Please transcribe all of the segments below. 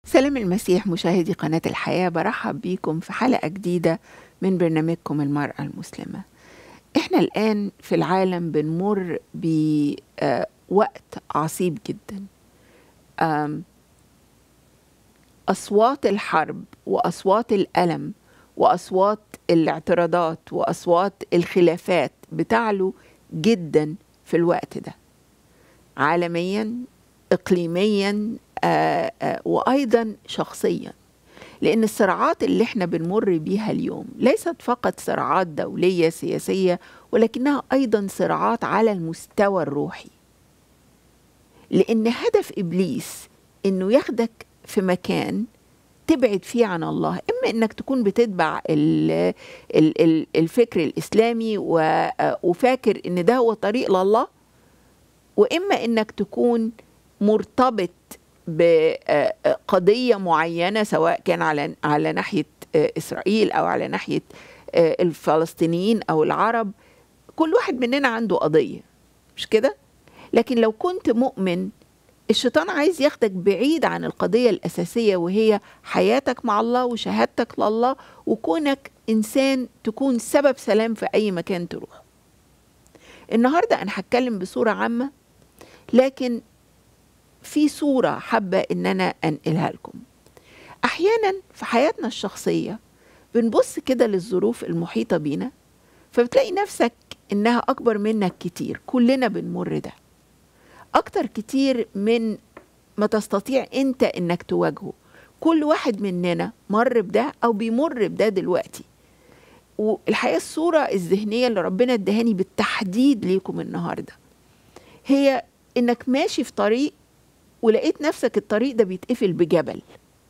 سلام المسيح مشاهدي قناة الحياة برحب بيكم في حلقة جديدة من برنامجكم المرأة المسلمة احنا الآن في العالم بنمر بوقت عصيب جدا آم، أصوات الحرب وأصوات الألم وأصوات الاعتراضات وأصوات الخلافات بتعلو جدا في الوقت ده عالميا اقليميا آه، آه، وايضا شخصيا لان الصراعات اللي احنا بنمر بيها اليوم ليست فقط صراعات دوليه سياسيه ولكنها ايضا صراعات على المستوى الروحي لان هدف ابليس انه ياخدك في مكان تبعد فيه عن الله اما انك تكون بتتبع ال- ال- ال- الفكر الاسلامي و- آه، وفاكر ان ده هو طريق لله واما انك تكون مرتبط بقضيه معينه سواء كان على على ناحيه آه، اسرائيل او على ناحيه آه، الفلسطينيين او العرب كل واحد مننا عنده قضيه مش كده لكن لو كنت مؤمن الشيطان عايز ياخدك بعيد عن القضيه الاساسيه وهي حياتك مع الله وشهادتك لله وكونك انسان تكون سبب سلام في اي مكان تروح النهارده انا هتكلم بصوره عامه لكن في صورة حابة إن أنا أنقلها لكم أحيانا في حياتنا الشخصية بنبص كده للظروف المحيطة بينا فبتلاقي نفسك إنها أكبر منك كتير كلنا بنمر ده أكتر كتير من ما تستطيع أنت إنك تواجهه كل واحد مننا مر بده أو بيمر بده دلوقتي والحقيقة الصورة الذهنية اللي ربنا ادهاني بالتحديد ليكم النهاردة هي إنك ماشي في طريق ولقيت نفسك الطريق ده بيتقفل بجبل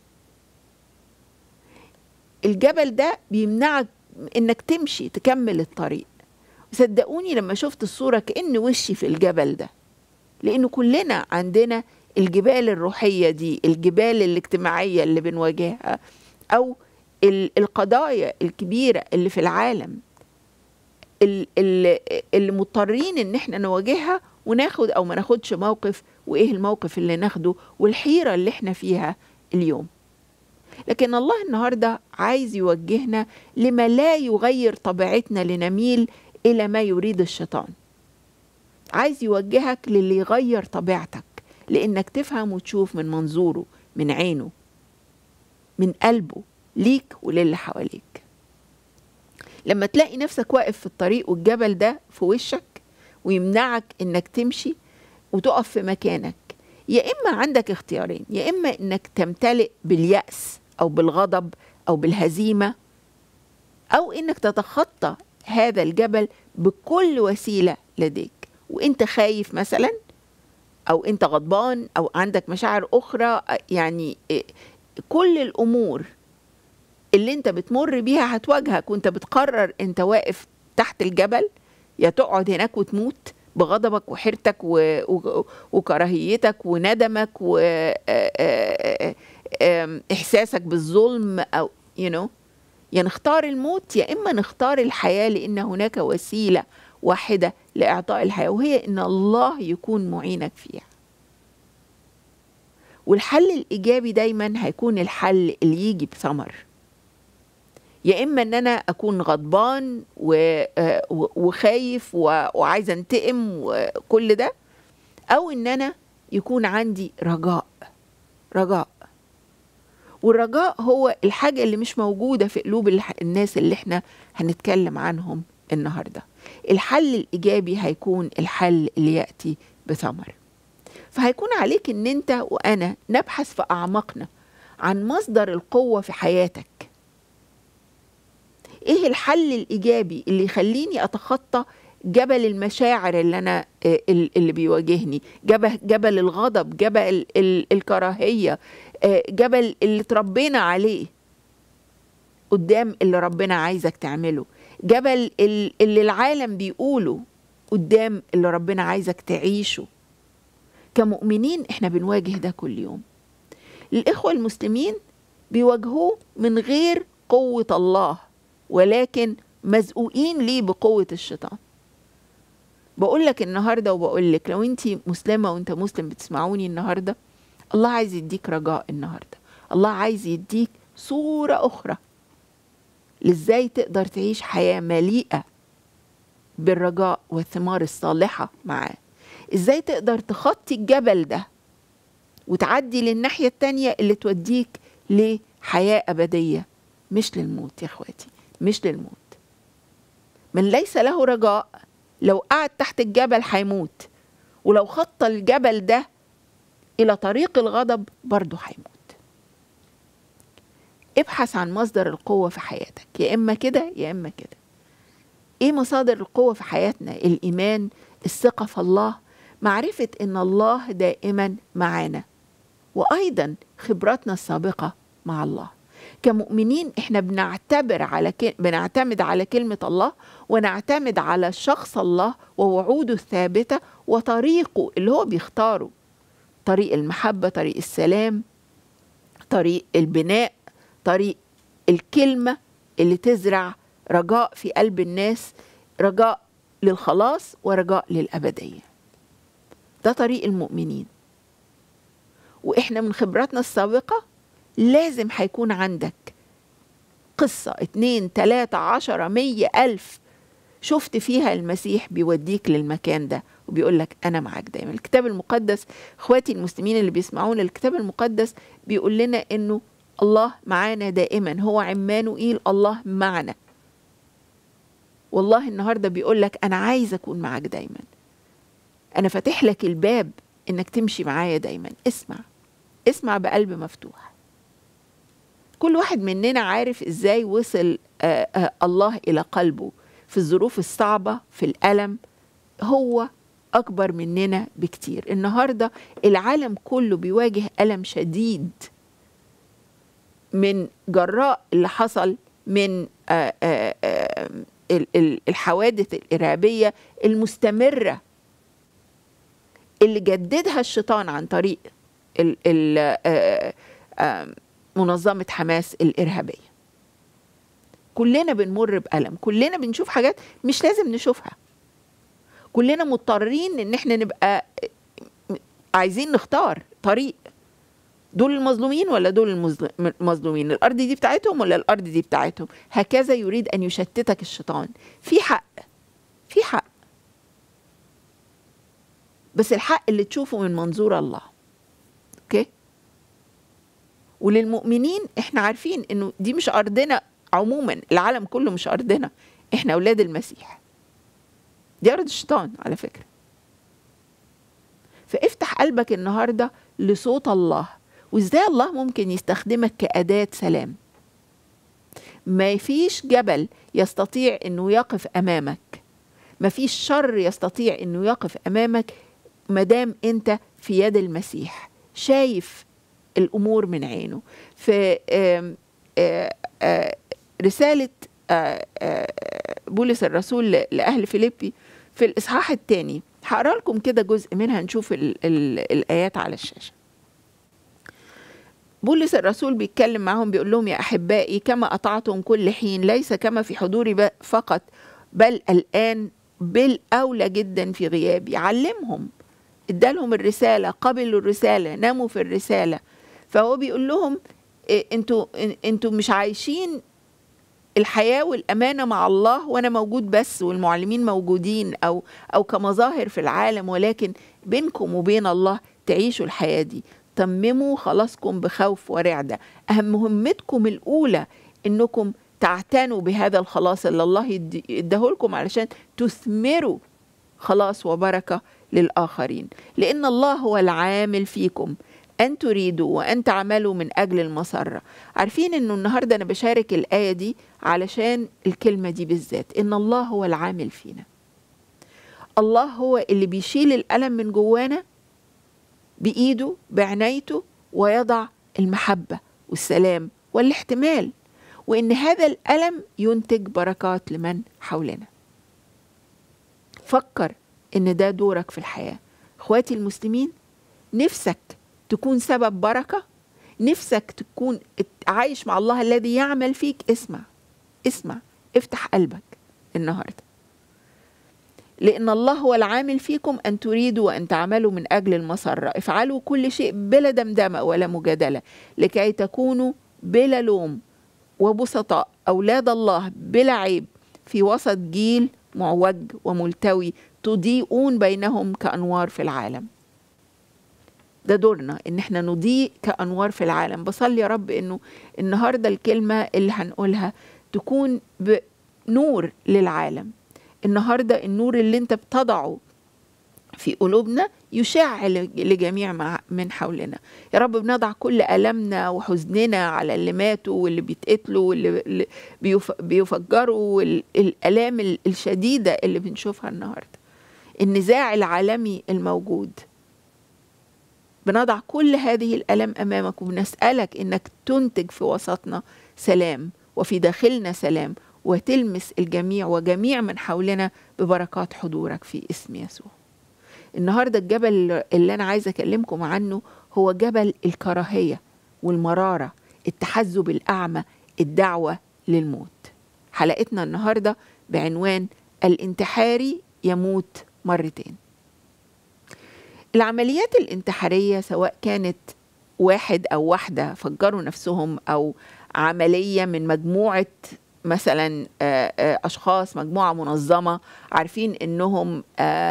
الجبل ده بيمنعك انك تمشي تكمل الطريق صدقوني لما شفت الصورة كأن وشي في الجبل ده لأنه كلنا عندنا الجبال الروحية دي الجبال الاجتماعية اللي بنواجهها أو ال- القضايا الكبيرة اللي في العالم ال- ال- اللي مضطرين ان احنا نواجهها وناخد او ما ناخدش موقف وايه الموقف اللي ناخده والحيرة اللي احنا فيها اليوم لكن الله النهاردة عايز يوجهنا لما لا يغير طبيعتنا لنميل إلى ما يريد الشيطان عايز يوجهك للي يغير طبيعتك لأنك تفهم وتشوف من منظوره من عينه من قلبه ليك وللي حواليك لما تلاقي نفسك واقف في الطريق والجبل ده في وشك ويمنعك انك تمشي وتقف في مكانك يا اما عندك اختيارين يا اما انك تمتلئ باليأس او بالغضب او بالهزيمة او انك تتخطى هذا الجبل بكل وسيلة لديك وانت خايف مثلا او انت غضبان او عندك مشاعر اخرى يعني إيه، كل الامور اللي انت بتمر بيها هتواجهك وانت بتقرر انت واقف تحت الجبل يا تقعد هناك وتموت بغضبك وحيرتك و... و... وكراهيتك وندمك وإحساسك بالظلم أو you know يا نختار الموت يا إما نختار الحياة لأن هناك وسيلة واحدة لإعطاء الحياة وهي إن الله يكون معينك فيها والحل الإيجابي دايما هيكون الحل اللي يجي بثمر يا اما ان انا اكون غضبان و- آه، و- وخايف و- وعايزه انتقم وكل ده او ان انا يكون عندي رجاء رجاء والرجاء هو الحاجه اللي مش موجوده في قلوب الح- الناس اللي احنا هنتكلم عنهم النهارده الحل الايجابي هيكون الحل اللي ياتي بثمر فهيكون عليك ان انت وانا نبحث في اعماقنا عن مصدر القوه في حياتك ايه الحل الايجابي اللي يخليني اتخطى جبل المشاعر اللي انا آه، ال- اللي بيواجهني جبل جبل الغضب جبل ال- الكراهيه آه، جبل اللي اتربينا عليه قدام اللي ربنا عايزك تعمله جبل ال- اللي العالم بيقوله قدام اللي ربنا عايزك تعيشه كمؤمنين احنا بنواجه ده كل يوم الإخوة المسلمين بيواجهوه من غير قوة الله ولكن مزقوقين ليه بقوة الشيطان بقول لك النهارده وبقول لك لو انت مسلمه وانت مسلم بتسمعوني النهارده الله عايز يديك رجاء النهارده الله عايز يديك صورة أخرى لإزاي تقدر تعيش حياة مليئة بالرجاء والثمار الصالحة معاه إزاي تقدر تخطي الجبل ده وتعدي للناحية التانية اللي توديك لحياة أبدية مش للموت يا إخواتي مش للموت من ليس له رجاء لو قعد تحت الجبل هيموت ولو خط الجبل ده إلى طريق الغضب برضه هيموت ابحث عن مصدر القوة في حياتك يا إما كده يا إما كده إيه مصادر القوة في حياتنا الإيمان الثقة في الله معرفة إن الله دائما معانا وأيضا خبراتنا السابقة مع الله كمؤمنين احنا بنعتبر على ك... بنعتمد على كلمة الله ونعتمد على شخص الله ووعوده الثابتة وطريقه اللي هو بيختاره طريق المحبة طريق السلام طريق البناء طريق الكلمة اللي تزرع رجاء في قلب الناس رجاء للخلاص ورجاء للأبدية ده طريق المؤمنين وإحنا من خبراتنا السابقة لازم هيكون عندك قصة اتنين تلاتة عشرة مية ألف شفت فيها المسيح بيوديك للمكان ده وبيقول لك أنا معاك دايما الكتاب المقدس إخواتي المسلمين اللي بيسمعون الكتاب المقدس بيقول لنا إنه الله معانا دائما هو عمانوئيل الله معنا والله النهاردة بيقول لك أنا عايز أكون معاك دايما أنا فاتح لك الباب إنك تمشي معايا دايما اسمع اسمع بقلب مفتوح كل واحد مننا عارف إزاي وصل آآ آآ الله إلى قلبه في الظروف الصعبة في الألم هو أكبر مننا بكتير النهاردة العالم كله بيواجه ألم شديد من جراء اللي حصل من آآ آآ الحوادث الإرهابية المستمرة اللي جددها الشيطان عن طريق ال ال منظمة حماس الإرهابية كلنا بنمر بألم كلنا بنشوف حاجات مش لازم نشوفها كلنا مضطرين ان احنا نبقى عايزين نختار طريق دول المظلومين ولا دول المظلومين الارض دي بتاعتهم ولا الارض دي بتاعتهم هكذا يريد ان يشتتك الشيطان في حق في حق بس الحق اللي تشوفه من منظور الله اوكي وللمؤمنين احنا عارفين انه دي مش ارضنا عموما العالم كله مش ارضنا احنا اولاد المسيح دي ارض الشيطان على فكره فافتح قلبك النهارده لصوت الله وازاي الله ممكن يستخدمك كأداة سلام ما فيش جبل يستطيع انه يقف امامك ما فيش شر يستطيع انه يقف امامك مدام انت في يد المسيح شايف الامور من عينه في آم آم رسالة بولس الرسول لأهل فيليبي في الإصحاح الثاني هقرا لكم كده جزء منها نشوف ال ال الآيات على الشاشة بولس الرسول بيتكلم معهم بيقول لهم يا أحبائي كما أطعتم كل حين ليس كما في حضوري فقط بل الآن بالأولى جدا في غيابي علمهم ادالهم الرسالة قبلوا الرسالة ناموا في الرسالة فهو بيقول لهم انتوا انتوا مش عايشين الحياة والأمانة مع الله وأنا موجود بس والمعلمين موجودين أو أو كمظاهر في العالم ولكن بينكم وبين الله تعيشوا الحياة دي تمموا خلاصكم بخوف ورعدة أهم مهمتكم الأولى إنكم تعتنوا بهذا الخلاص اللي الله يديهولكم علشان تثمروا خلاص وبركة للآخرين لأن الله هو العامل فيكم أن تريدوا وأن تعملوا من أجل المسرة عارفين أنه النهاردة أنا بشارك الآية دي علشان الكلمة دي بالذات إن الله هو العامل فينا الله هو اللي بيشيل الألم من جوانا بإيده بعنايته ويضع المحبة والسلام والاحتمال وإن هذا الألم ينتج بركات لمن حولنا فكر إن ده دورك في الحياة إخواتي المسلمين نفسك تكون سبب بركة نفسك تكون عايش مع الله الذي يعمل فيك اسمع اسمع افتح قلبك النهارده لأن الله هو العامل فيكم أن تريدوا وأن تعملوا من أجل المسرة افعلوا كل شيء بلا دمدمة ولا مجادلة لكي تكونوا بلا لوم وبسطاء أولاد الله بلا عيب في وسط جيل معوج وملتوي تضيئون بينهم كأنوار في العالم ده دورنا ان احنا نضيء كأنوار في العالم بصلي يا رب انه النهاردة الكلمة اللي هنقولها تكون بنور للعالم النهاردة النور اللي انت بتضعه في قلوبنا يشع لجميع مع من حولنا يا رب بنضع كل ألمنا وحزننا على اللي ماتوا واللي بيتقتلوا واللي بيفجروا والآلام الشديدة اللي بنشوفها النهاردة النزاع العالمي الموجود بنضع كل هذه الألم أمامك وبنسألك إنك تنتج في وسطنا سلام وفي داخلنا سلام وتلمس الجميع وجميع من حولنا ببركات حضورك في اسم يسوع النهاردة الجبل اللي أنا عايزة أكلمكم عنه هو جبل الكراهية والمرارة التحزب الأعمى الدعوة للموت حلقتنا النهاردة بعنوان الانتحاري يموت مرتين العمليات الانتحارية سواء كانت واحد أو واحدة فجروا نفسهم أو عملية من مجموعة مثلا أشخاص مجموعة منظمة عارفين إنهم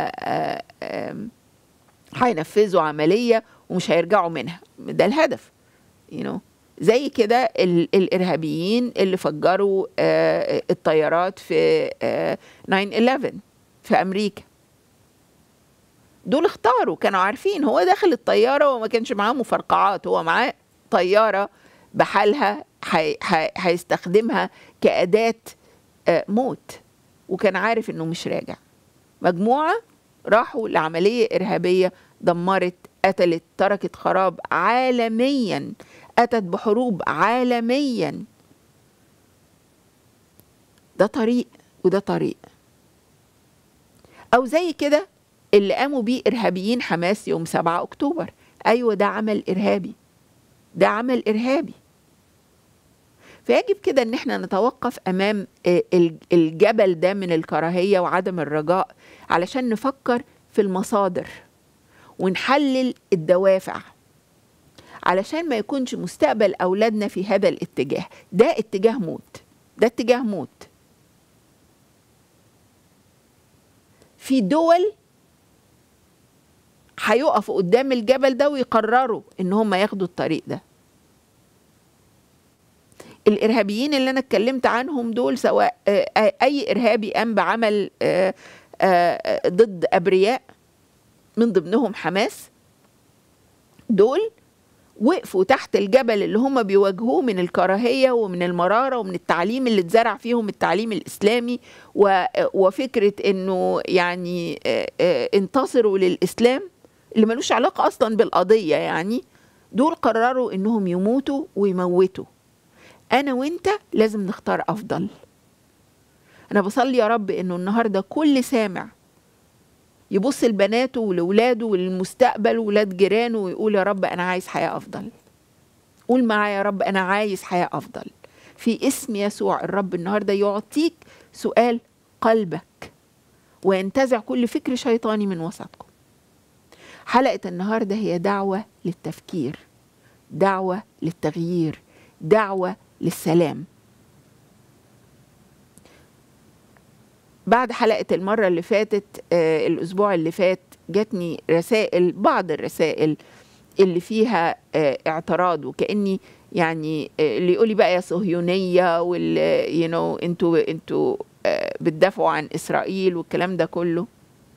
هينفذوا عملية ومش هيرجعوا منها ده الهدف you know. زي كده الإرهابيين اللي فجروا الطيارات في 9-11 في أمريكا دول اختاروا كانوا عارفين هو داخل الطيارة وما كانش معاه مفرقعات هو معاه طيارة بحالها هيستخدمها كأداة موت وكان عارف انه مش راجع مجموعة راحوا لعملية إرهابية دمرت قتلت تركت خراب عالميا أتت بحروب عالميا ده طريق وده طريق أو زي كده اللي قاموا بيه إرهابيين حماس يوم 7 أكتوبر أيوة ده عمل إرهابي ده عمل إرهابي فيجب كده ان احنا نتوقف امام الجبل ده من الكراهيه وعدم الرجاء علشان نفكر في المصادر ونحلل الدوافع علشان ما يكونش مستقبل اولادنا في هذا الاتجاه ده اتجاه موت ده اتجاه موت في دول هيقفوا قدام الجبل ده ويقرروا ان هم ياخدوا الطريق ده الارهابيين اللي انا اتكلمت عنهم دول سواء اي ارهابي قام بعمل ضد ابرياء من ضمنهم حماس دول وقفوا تحت الجبل اللي هم بيواجهوه من الكراهية ومن المرارة ومن التعليم اللي اتزرع فيهم التعليم الإسلامي وفكرة إنه يعني انتصروا للإسلام اللي ملوش علاقة أصلا بالقضية يعني دول قرروا إنهم يموتوا ويموتوا انا وانت لازم نختار افضل انا بصلي يا رب انه النهارده كل سامع يبص لبناته ولاولاده وللمستقبل ولاد جيرانه ويقول يا رب انا عايز حياه افضل قول معايا يا رب انا عايز حياه افضل في اسم يسوع الرب النهارده يعطيك سؤال قلبك وينتزع كل فكر شيطاني من وسطكم حلقه النهارده هي دعوه للتفكير دعوه للتغيير دعوه للسلام بعد حلقة المرة اللي فاتت آه الأسبوع اللي فات جاتني رسائل بعض الرسائل اللي فيها آه اعتراض وكأني يعني آه اللي يقولي بقى يا صهيونية واللي يو نو انتوا انتوا آه بتدافعوا عن إسرائيل والكلام ده كله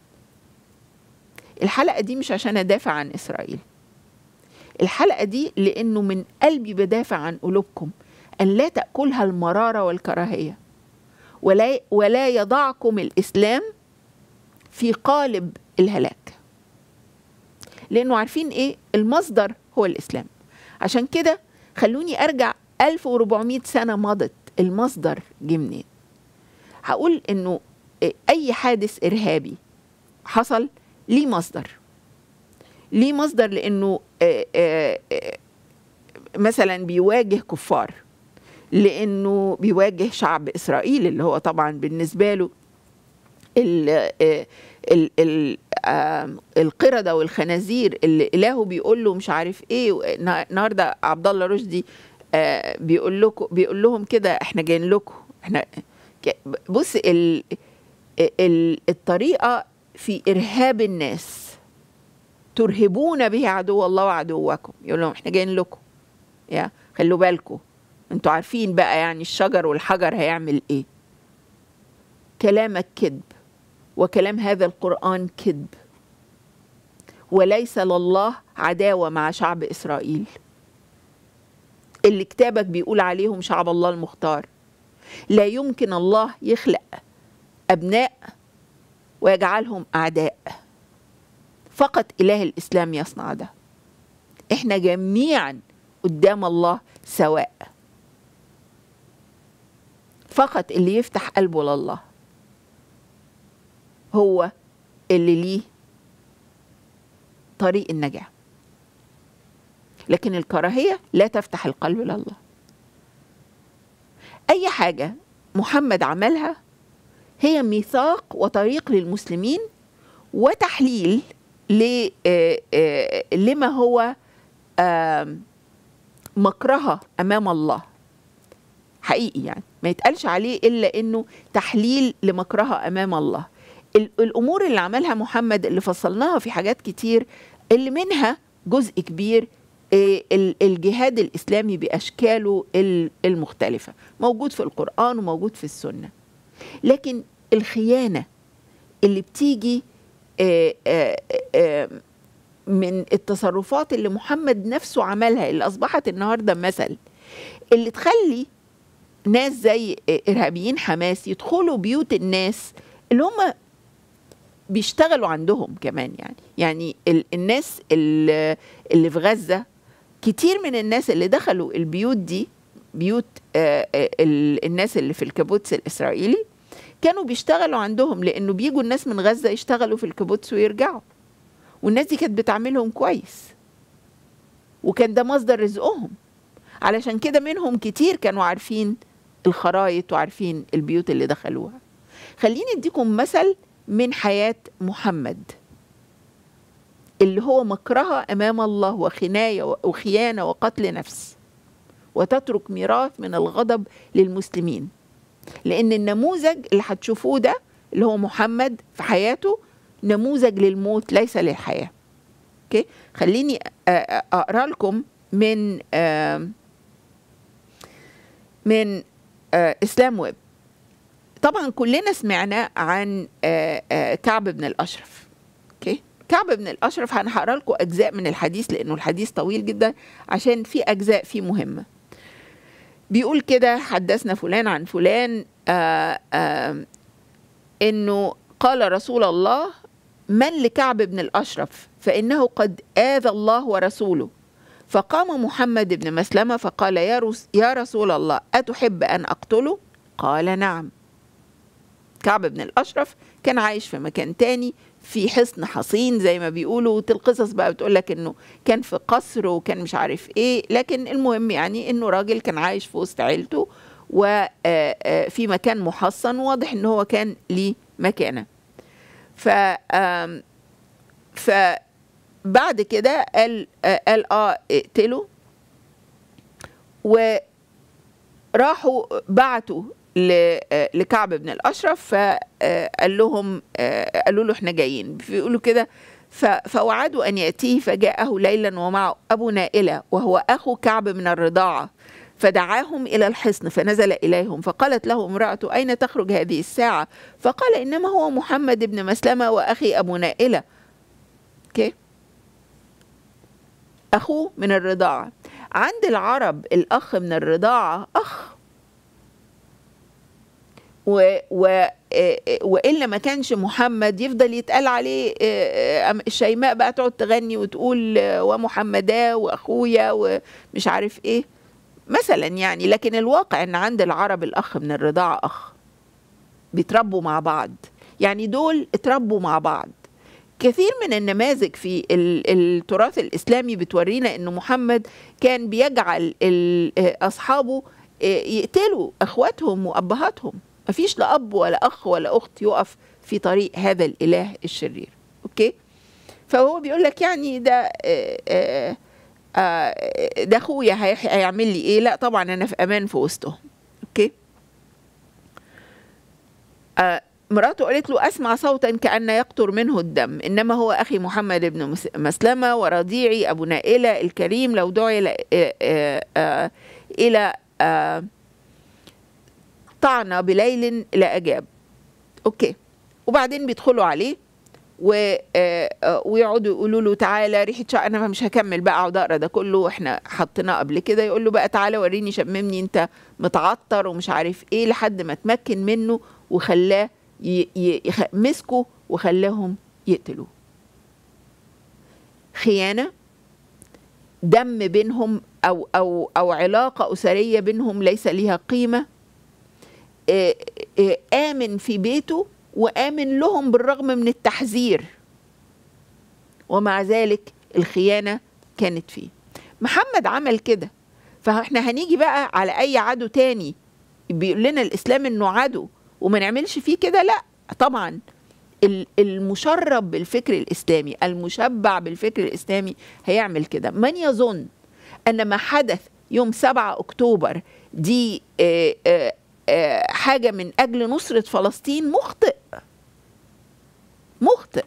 الحلقة دي مش عشان أدافع عن إسرائيل الحلقة دي لأنه من قلبي بدافع عن قلوبكم أن لا تأكلها المرارة والكراهية ولا ولا يضعكم الإسلام في قالب الهلاك لأنه عارفين إيه المصدر هو الإسلام عشان كده خلوني أرجع 1400 سنة مضت المصدر جه منين هقول إنه أي حادث إرهابي حصل ليه مصدر ليه مصدر لأنه آآ آآ مثلا بيواجه كفار لانه بيواجه شعب اسرائيل اللي هو طبعا بالنسبه له ال آه، ال ال آم، القردة والخنازير اللي إلهه بيقول له مش عارف إيه و- النا- النهارده عبد الله رشدي آه، بيقول لكم بيقول لهم كده إحنا جايين لكم إحنا ك- بص ال ال الطريقة في إرهاب الناس ترهبون به عدو الله وعدوكم يقول لهم إحنا جايين لكم يا خلوا بالكم انتوا عارفين بقى يعني الشجر والحجر هيعمل ايه كلامك كذب وكلام هذا القرآن كذب وليس لله عداوة مع شعب إسرائيل اللي كتابك بيقول عليهم شعب الله المختار لا يمكن الله يخلق أبناء ويجعلهم أعداء فقط إله الإسلام يصنع ده إحنا جميعا قدام الله سواء فقط اللي يفتح قلبه لله هو اللي ليه طريق النجاة لكن الكراهية لا تفتح القلب لله أي حاجة محمد عملها هي ميثاق وطريق للمسلمين وتحليل ل- آه، آه، لما هو آم، مكرهة أمام الله حقيقي يعني ما يتقالش عليه إلا إنه تحليل لمكرهة أمام الله ال- الأمور اللي عملها محمد اللي فصلناها في حاجات كتير اللي منها جزء كبير آه، ال- الجهاد الإسلامي بأشكاله ال- المختلفة موجود في القرآن وموجود في السنة لكن الخيانة اللي بتيجي آه، آه، آه، من التصرفات اللي محمد نفسه عملها اللي أصبحت النهاردة مثل اللي تخلي ناس زي إرهابيين حماس يدخلوا بيوت الناس اللي هم بيشتغلوا عندهم كمان يعني يعني ال- الناس اللي اللي في غزة كتير من الناس اللي دخلوا البيوت دي بيوت آه، آه، ال- الناس اللي في الكابوتس الإسرائيلي كانوا بيشتغلوا عندهم لأنه بيجوا الناس من غزة يشتغلوا في الكابوتس ويرجعوا والناس دي كانت بتعملهم كويس وكان ده مصدر رزقهم علشان كده منهم كتير كانوا عارفين الخرايط وعارفين البيوت اللي دخلوها خليني اديكم مثل من حياة محمد اللي هو مكرهة أمام الله وخناية وخيانة وقتل نفس وتترك ميراث من الغضب للمسلمين لأن النموذج اللي هتشوفوه ده اللي هو محمد في حياته نموذج للموت ليس للحياة اوكي خليني أ- أ- اقرا لكم من آم، من آه، اسلام ويب طبعا كلنا سمعنا عن آه، آه، كعب بن الاشرف اوكي كعب بن الاشرف انا هقرا لكم اجزاء من الحديث لانه الحديث طويل جدا عشان في اجزاء فيه مهمه بيقول كده حدثنا فلان عن فلان آه آه انه قال رسول الله من لكعب بن الاشرف فانه قد اذى الله ورسوله فقام محمد بن مسلمه فقال يا, رس يا رسول الله اتحب ان اقتله قال نعم كعب بن الاشرف كان عايش في مكان تاني في حصن حصين زي ما بيقولوا القصص بقى بتقول لك انه كان في قصر وكان مش عارف ايه لكن المهم يعني انه راجل كان عايش في وسط عيلته وفي مكان محصن واضح ان هو كان ليه مكانه ف آم، فبعد كده قال آه، قال اه اقتله وراحوا بعتوا ل- آه، لكعب بن الاشرف فقال لهم آه، قالوا له احنا جايين بيقولوا كده ف- فوعدوا ان ياتيه فجاءه ليلا ومعه ابو نائله وهو اخو كعب من الرضاعه فدعاهم الى الحصن فنزل اليهم فقالت له امراته اين تخرج هذه الساعه فقال انما هو محمد بن مسلمه واخي ابو نائله اوكي اخوه من الرضاعه عند العرب الاخ من الرضاعه اخ و و آه، والا ما كانش محمد يفضل يتقال عليه آه، آه، الشيماء بقى تقعد تغني وتقول آه، ومحمدا واخويا ومش عارف ايه مثلا يعني لكن الواقع ان عند العرب الاخ من الرضاعه اخ بيتربوا مع بعض يعني دول اتربوا مع بعض كثير من النماذج في ال- التراث الاسلامي بتورينا ان محمد كان بيجعل ال- آه، اصحابه آه، يقتلوا اخواتهم وابهاتهم مفيش لا اب ولا اخ ولا اخت يقف في طريق هذا الاله الشرير اوكي فهو بيقول لك يعني ده آه، آه، آه، ده اخويا هي- هيعمل لي ايه لا طبعا انا في امان في وسطهم اوكي آه، مراته قالت له اسمع صوتا كان يقطر منه الدم انما هو اخي محمد بن مس- مسلمه ورضيعي ابو نائله الكريم لو دعي ل- آه، آه، آه، الى آه، طعن بليل لا اجاب اوكي وبعدين بيدخلوا عليه و آه، آه، ويقعدوا يقولوا له تعالى ريحه شقه انا مش هكمل بقى اقعد اقرا ده كله احنا حطيناه قبل كده يقول له بقى تعالى وريني شممني انت متعطر ومش عارف ايه لحد ما تمكن منه وخلاه ي- ي- يخ- مسكه وخلاهم يقتلوه خيانه دم بينهم او او او علاقه اسريه بينهم ليس ليها قيمه آه، آه، امن في بيته وامن لهم بالرغم من التحذير ومع ذلك الخيانه كانت فيه محمد عمل كده فاحنا هنيجي بقى على اي عدو تاني بيقول لنا الاسلام انه عدو وما نعملش فيه كده لا طبعا ال- المشرب بالفكر الاسلامي المشبع بالفكر الاسلامي هيعمل كده من يظن ان ما حدث يوم 7 اكتوبر دي آه، آه، آه، حاجه من اجل نصره فلسطين مخطئ مخطئ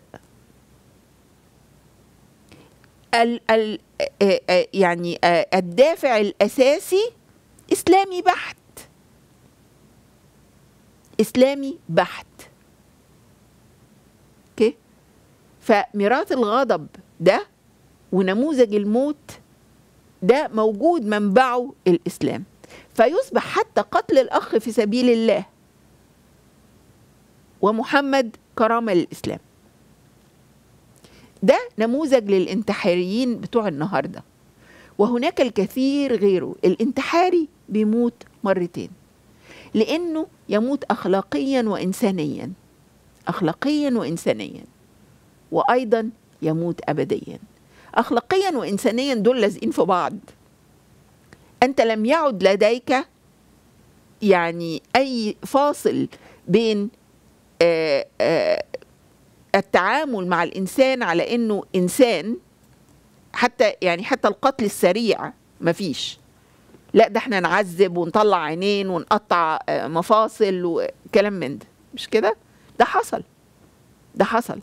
ال ال آه، آه، يعني آه، الدافع الاساسي اسلامي بحت اسلامي بحت اوكي فميراث الغضب ده ونموذج الموت ده موجود منبعه الاسلام فيصبح حتى قتل الاخ في سبيل الله ومحمد كرامه للاسلام ده نموذج للانتحاريين بتوع النهارده وهناك الكثير غيره الانتحاري بيموت مرتين لانه يموت اخلاقيا وانسانيا اخلاقيا وانسانيا وايضا يموت ابديا اخلاقيا وانسانيا دول لازقين في بعض انت لم يعد لديك يعني اي فاصل بين آه، آه، التعامل مع الانسان على انه انسان حتى يعني حتى القتل السريع مفيش لا ده احنا نعذب ونطلع عينين ونقطع آه، مفاصل وكلام من ده مش كده ده حصل ده حصل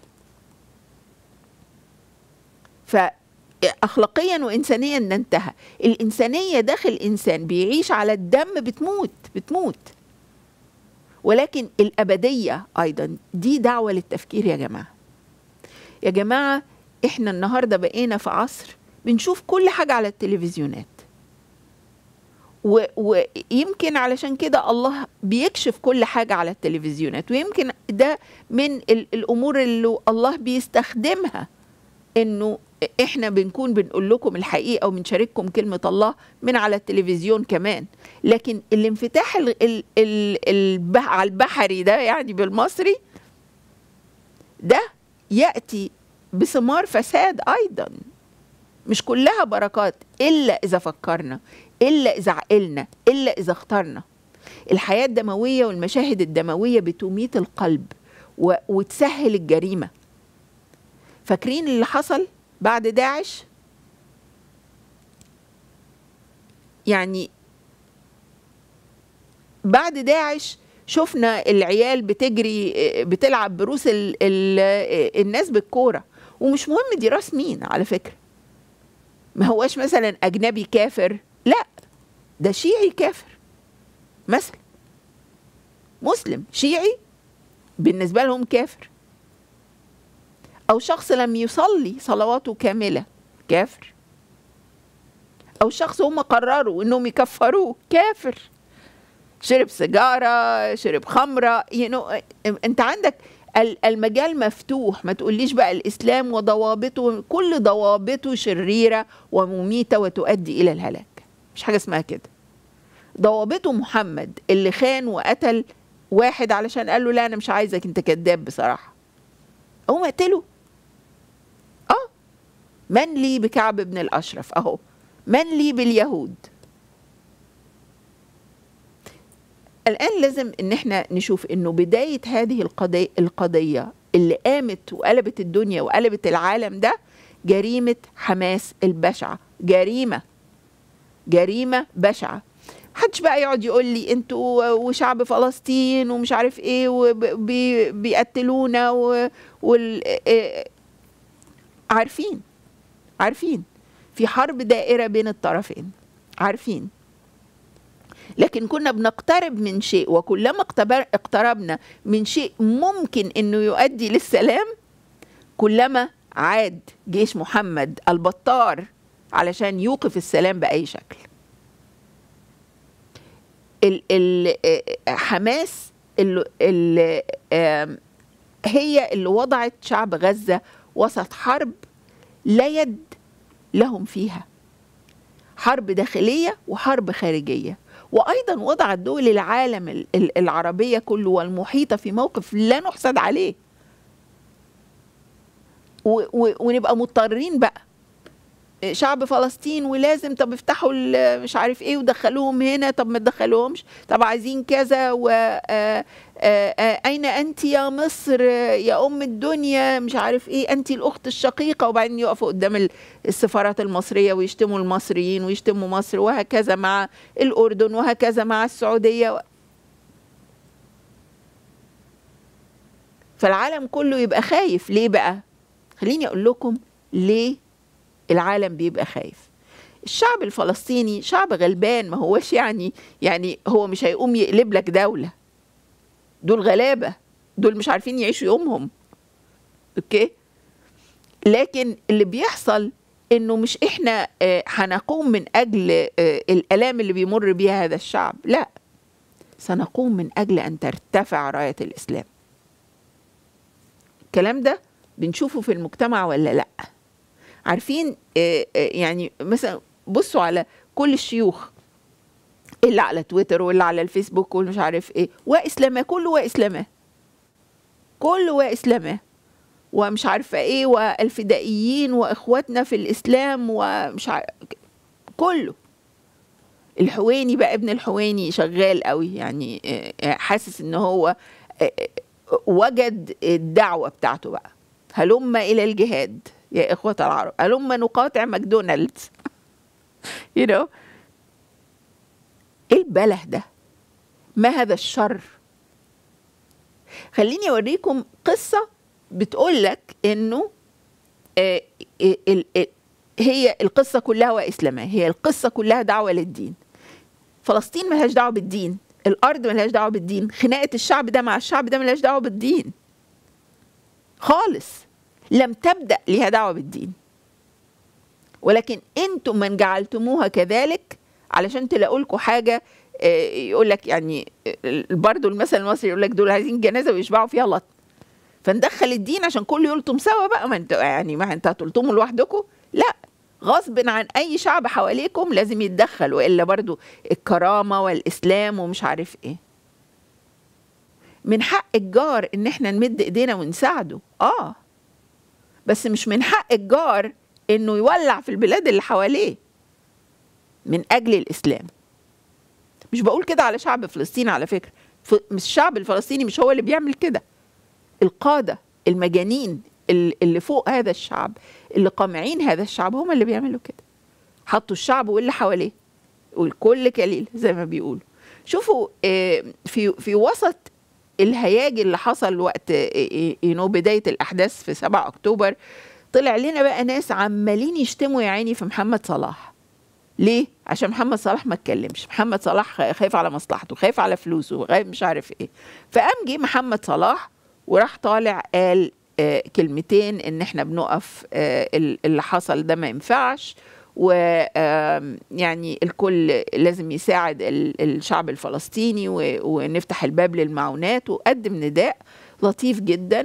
فأخلاقيا وإنسانيا ده انتهى الإنسانية داخل الإنسان بيعيش على الدم بتموت بتموت ولكن الأبدية أيضا دي دعوة للتفكير يا جماعة يا جماعة إحنا النهاردة بقينا في عصر بنشوف كل حاجة على التلفزيونات و- ويمكن علشان كده الله بيكشف كل حاجة على التلفزيونات ويمكن ده من ال- الأمور اللي الله بيستخدمها إنه إحنا بنكون بنقول لكم الحقيقة وبنشارككم كلمة الله من على التلفزيون كمان لكن الانفتاح ال ال ال البح على البحري ده يعني بالمصري ده يأتي بثمار فساد أيضا مش كلها بركات إلا إذا فكرنا إلا إذا عقلنا إلا إذا اخترنا الحياة الدموية والمشاهد الدموية بتميت القلب و... وتسهل الجريمة فاكرين اللي حصل بعد داعش يعني بعد داعش شفنا العيال بتجري بتلعب بروس ال... ال... الناس بالكورة ومش مهم دي راس مين على فكرة ما هواش مثلا أجنبي كافر لا ده شيعي كافر مثلا مسلم شيعي بالنسبة لهم كافر أو شخص لم يصلي صلواته كاملة كافر أو شخص هم قرروا إنهم يكفروه كافر شرب سيجارة شرب خمرة you know, أنت عندك ال- المجال مفتوح ما تقوليش بقى الإسلام وضوابطه كل ضوابطه شريرة ومميتة وتؤدي إلى الهلاك مش حاجة اسمها كده ضوابطه محمد اللي خان وقتل واحد علشان قال له لا أنا مش عايزك أنت كذاب بصراحة هو قتله اه من لي بكعب بن الأشرف أهو من لي باليهود الان لازم ان احنا نشوف انه بدايه هذه القضيه القضيه اللي قامت وقلبت الدنيا وقلبت العالم ده جريمه حماس البشعه جريمه جريمه بشعه محدش بقى يقعد يقول لي انتوا وشعب فلسطين ومش عارف ايه وبيقتلونا وال اه عارفين عارفين في حرب دائره بين الطرفين عارفين لكن كنا بنقترب من شيء وكلما اقتربنا من شيء ممكن انه يؤدي للسلام كلما عاد جيش محمد البطار علشان يوقف السلام باي شكل ال ال حماس ال ال هي اللي وضعت شعب غزه وسط حرب لا يد لهم فيها حرب داخليه وحرب خارجيه وايضا وضعت دول العالم العربيه كله والمحيطه في موقف لا نحسد عليه ونبقى مضطرين بقى شعب فلسطين ولازم طب افتحوا مش عارف ايه ودخلوهم هنا طب ما تدخلوهمش طب عايزين كذا و اين انت يا مصر يا ام الدنيا مش عارف ايه انت الاخت الشقيقه وبعدين يقفوا قدام السفارات المصريه ويشتموا المصريين ويشتموا مصر وهكذا مع الاردن وهكذا مع السعوديه فالعالم كله يبقى خايف ليه بقى خليني اقول لكم ليه العالم بيبقى خايف الشعب الفلسطيني شعب غلبان ما هوش يعني يعني هو مش هيقوم يقلب لك دولة دول غلابة دول مش عارفين يعيشوا يومهم اوكي لكن اللي بيحصل انه مش احنا هنقوم من اجل الالام اللي بيمر بيها هذا الشعب لا سنقوم من اجل ان ترتفع رايه الاسلام الكلام ده بنشوفه في المجتمع ولا لا عارفين يعني مثلا بصوا على كل الشيوخ اللي على تويتر واللي على الفيسبوك واللي مش عارف ايه واسلامه كله واسلامه كله واسلامه ومش عارفه ايه والفدائيين واخواتنا في الاسلام ومش عارف كله الحويني بقى ابن الحويني شغال قوي يعني حاسس ان هو وجد الدعوه بتاعته بقى هلم الى الجهاد يا إخوة العرب هلما نقاطع ماكدونالدز you know إيه البله ده ما هذا الشر خليني أوريكم قصة بتقول لك إنه آه هي القصة كلها وإسلامها هي القصة كلها دعوة للدين فلسطين ملهاش دعوة بالدين الأرض ملهاش دعوة بالدين خناقة الشعب ده مع الشعب ده ملهاش دعوة بالدين خالص لم تبدا لها دعوه بالدين ولكن انتم من جعلتموها كذلك علشان تلاقوا لكم حاجه يقول لك يعني برضه المثل المصري يقول لك دول عايزين جنازه ويشبعوا فيها لطم فندخل الدين عشان كله يلطم سوا بقى ما انت يعني ما انت هتلطموا لوحدكم لا غصب عن اي شعب حواليكم لازم يتدخل والا برضه الكرامه والاسلام ومش عارف ايه من حق الجار ان احنا نمد ايدينا ونساعده اه بس مش من حق الجار انه يولع في البلاد اللي حواليه من اجل الاسلام مش بقول كده على شعب فلسطين على فكره مش الشعب الفلسطيني مش هو اللي بيعمل كده القاده المجانين اللي فوق هذا الشعب اللي قامعين هذا الشعب هم اللي بيعملوا كده حطوا الشعب واللي حواليه والكل كليل زي ما بيقولوا شوفوا في في وسط الهياج اللي حصل وقت ينو بدايه الاحداث في 7 اكتوبر طلع لنا بقى ناس عمالين يشتموا يا عيني في محمد صلاح ليه عشان محمد صلاح ما اتكلمش محمد صلاح خايف على مصلحته خايف على فلوسه خايف مش عارف ايه فقام جه محمد صلاح وراح طالع قال آه كلمتين ان احنا بنقف آه اللي حصل ده ما ينفعش ويعني الكل لازم يساعد الشعب الفلسطيني ونفتح الباب للمعونات وقدم نداء لطيف جدا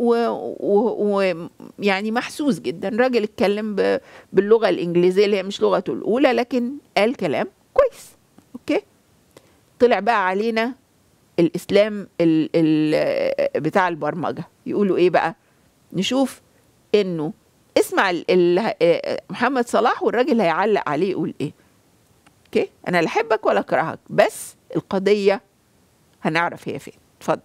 ويعني محسوس جدا راجل اتكلم باللغة الإنجليزية اللي هي مش لغته الأولى لكن قال كلام كويس أوكي طلع بقى علينا الإسلام ال ال بتاع البرمجة يقولوا إيه بقى نشوف إنه اسمع ال ال محمد صلاح والراجل هيعلق عليه يقول ايه اوكي انا لا احبك ولا اكرهك بس القضيه هنعرف هي فين اتفضل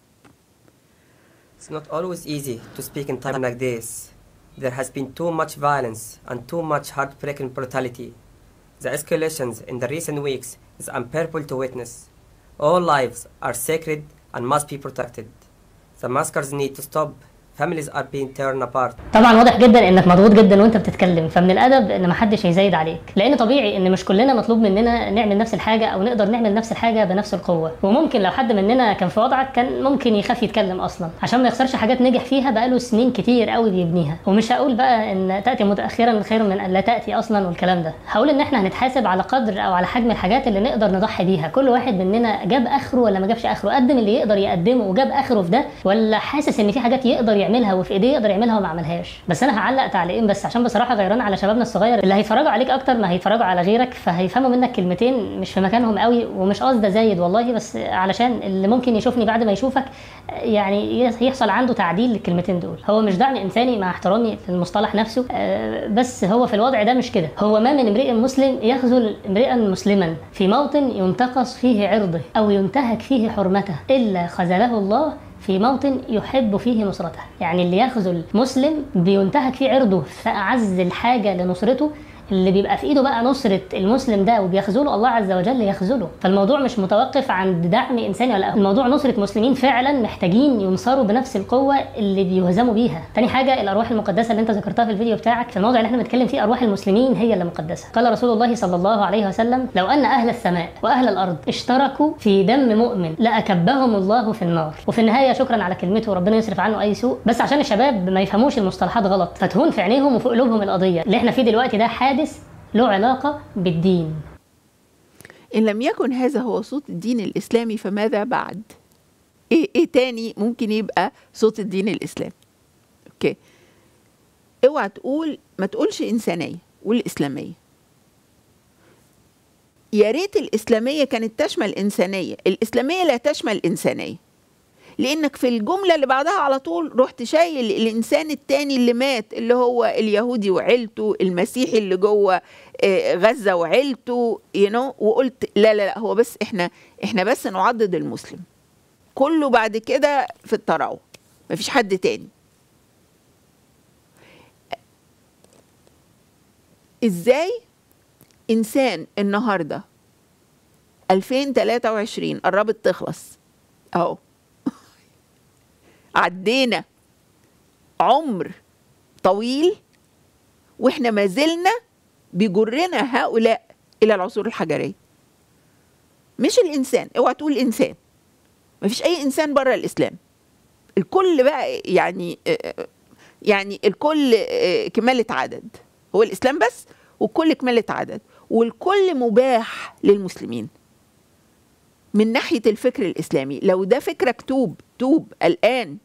It's not always easy to speak in time like this. There has been too much violence and too much heartbreaking brutality. The escalations in the recent weeks is unbearable to witness. All lives are sacred and must be protected. The massacres need to stop. Families are being torn apart. طبعا واضح جدا انك مضغوط جدا وانت بتتكلم فمن الادب ان محدش يزايد عليك لان طبيعي ان مش كلنا مطلوب مننا نعمل نفس الحاجه او نقدر نعمل نفس الحاجه بنفس القوه وممكن لو حد مننا كان في وضعك كان ممكن يخاف يتكلم اصلا عشان ما يخسرش حاجات نجح فيها بقاله سنين كتير قوي بيبنيها ومش هقول بقى ان تاتي متاخرا خير من ان لا تاتي اصلا والكلام ده هقول ان احنا هنتحاسب على قدر او على حجم الحاجات اللي نقدر نضحي بيها كل واحد مننا جاب اخره ولا ما جابش اخره قدم اللي يقدر يقدمه وجاب اخره في ده ولا حاسس ان في حاجات يقدر يعملها وفي ايديه يقدر يعملها وما عملهاش بس انا هعلق تعليقين بس عشان بصراحه غيران على شبابنا الصغير اللي هيتفرجوا عليك اكتر ما هيتفرجوا على غيرك فهيفهموا منك كلمتين مش في مكانهم قوي ومش قصد زايد والله بس علشان اللي ممكن يشوفني بعد ما يشوفك يعني يحصل عنده تعديل للكلمتين دول هو مش دعم انساني مع احترامي للمصطلح نفسه آه، بس هو في الوضع ده مش كده هو ما من امرئ مسلم يخذل امرئا مسلما في موطن ينتقص فيه عرضه او ينتهك فيه حرمته الا خذله الله في موطن يحب فيه نصرته يعني اللي يخذل مسلم بينتهك فيه عرضه فأعز الحاجة لنصرته اللي بيبقى في ايده بقى نصرة المسلم ده وبيخذله الله عز وجل يخذله فالموضوع مش متوقف عند دعم انساني ولا لا الموضوع نصرة مسلمين فعلا محتاجين ينصروا بنفس القوة اللي بيهزموا بيها تاني حاجة الارواح المقدسة اللي انت ذكرتها في الفيديو بتاعك في الموضوع اللي احنا بنتكلم فيه ارواح المسلمين هي اللي مقدسة قال رسول الله صلى الله عليه وسلم لو ان اهل السماء واهل الارض اشتركوا في دم مؤمن لاكبهم الله في النار وفي النهاية شكرا على كلمته وربنا يصرف عنه اي سوء بس عشان الشباب ما يفهموش المصطلحات غلط فتهون في عينيهم وفي قلوبهم القضية اللي احنا فيه دلوقتي ده حادث له علاقة بالدين إن لم يكن هذا هو صوت الدين الإسلامي فماذا بعد؟ إيه, إيه تاني ممكن يبقى صوت الدين الإسلامي؟ أوكي اوعى تقول ما تقولش إنسانية قول إسلامية يا ريت الإسلامية كانت تشمل إنسانية الإسلامية لا تشمل إنسانية لانك في الجمله اللي بعدها على طول رحت شايل الانسان التاني اللي مات اللي هو اليهودي وعيلته المسيحي اللي جوه آه، غزه وعيلته يو نو وقلت لا لا لا هو بس احنا احنا بس نعضد المسلم كله بعد كده في التراوح مفيش حد تاني ازاي انسان النهارده 2023 قربت تخلص اهو عدينا عمر طويل واحنا ما زلنا بيجرنا هؤلاء الى العصور الحجريه مش الانسان اوعى تقول انسان مفيش اي انسان بره الاسلام الكل بقى يعني يعني الكل كمالة عدد هو الاسلام بس والكل كمالة عدد والكل مباح للمسلمين من ناحية الفكر الإسلامي لو ده فكرك توب توب الآن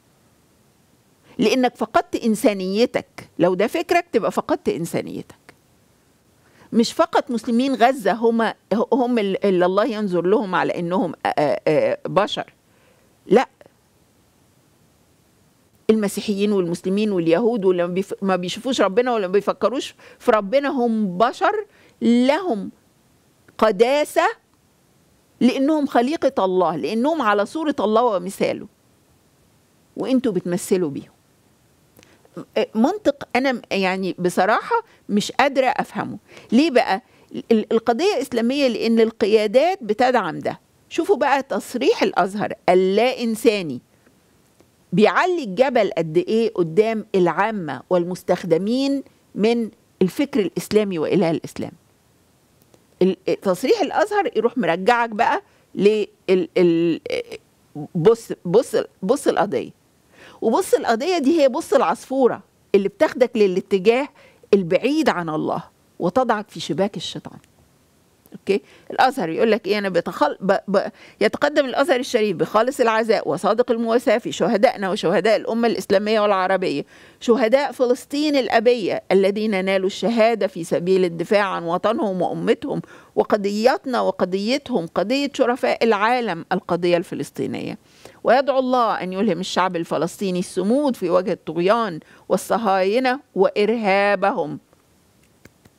لأنك فقدت إنسانيتك لو ده فكرك تبقى فقدت إنسانيتك مش فقط مسلمين غزة هم هم اللي الله ينظر لهم على إنهم بشر لا المسيحيين والمسلمين واليهود واللي ما بيشوفوش ربنا ولا ما بيفكروش في ربنا هم بشر لهم قداسه لانهم خليقه الله لانهم على صوره الله ومثاله وانتوا بتمثلوا بيهم منطق انا يعني بصراحه مش قادره افهمه ليه بقى القضيه اسلاميه لان القيادات بتدعم ده شوفوا بقى تصريح الازهر اللا انساني بيعلي الجبل قد ايه قدام العامه والمستخدمين من الفكر الاسلامي واله الاسلام تصريح الازهر يروح مرجعك بقى ل بص بص بص القضيه وبص القضيه دي هي بص العصفوره اللي بتاخدك للاتجاه البعيد عن الله وتضعك في شباك الشيطان اوكي الازهر يقول لك ايه انا بتخل... ب... ب... يتقدم الازهر الشريف بخالص العزاء وصادق المواساه في شهدائنا وشهداء الامه الاسلاميه والعربيه شهداء فلسطين الابيه الذين نالوا الشهاده في سبيل الدفاع عن وطنهم وامتهم وقضيتنا وقضيتهم قضيه شرفاء العالم القضيه الفلسطينيه ويدعو الله ان يلهم الشعب الفلسطيني الصمود في وجه الطغيان والصهاينه وارهابهم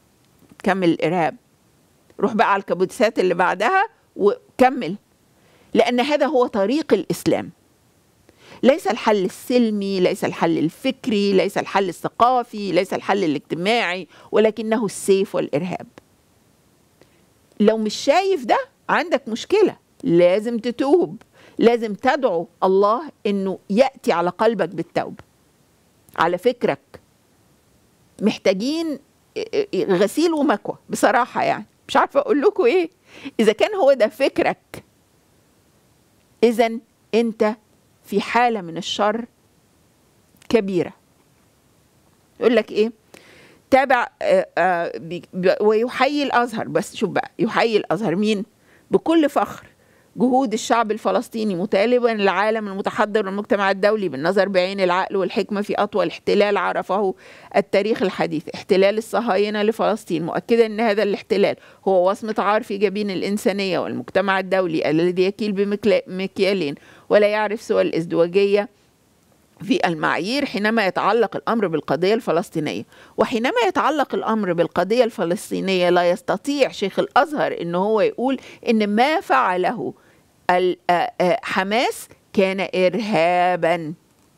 كمل الارهاب روح بقى على الكابوتسات اللي بعدها وكمل لأن هذا هو طريق الإسلام ليس الحل السلمي ليس الحل الفكري ليس الحل الثقافي ليس الحل الاجتماعي ولكنه السيف والإرهاب لو مش شايف ده عندك مشكلة لازم تتوب لازم تدعو الله انه ياتي على قلبك بالتوبه على فكرك محتاجين غسيل ومكوى بصراحه يعني مش عارفه اقول لكم ايه اذا كان هو ده فكرك اذا انت في حاله من الشر كبيره يقول لك ايه تابع آه، آه، بي- بي- ويحيي الازهر بس شوف بقى يحيي الازهر مين بكل فخر جهود الشعب الفلسطيني مطالبا العالم المتحضر والمجتمع الدولي بالنظر بعين العقل والحكمة في أطول احتلال عرفه التاريخ الحديث احتلال الصهاينة لفلسطين مؤكدا أن هذا الاحتلال هو وصمة عار في جبين الإنسانية والمجتمع الدولي الذي يكيل بمكيالين ولا يعرف سوى الازدواجية في المعايير حينما يتعلق الامر بالقضيه الفلسطينيه وحينما يتعلق الامر بالقضيه الفلسطينيه لا يستطيع شيخ الازهر ان هو يقول ان ما فعله ال- آه، آه، حماس كان ارهابا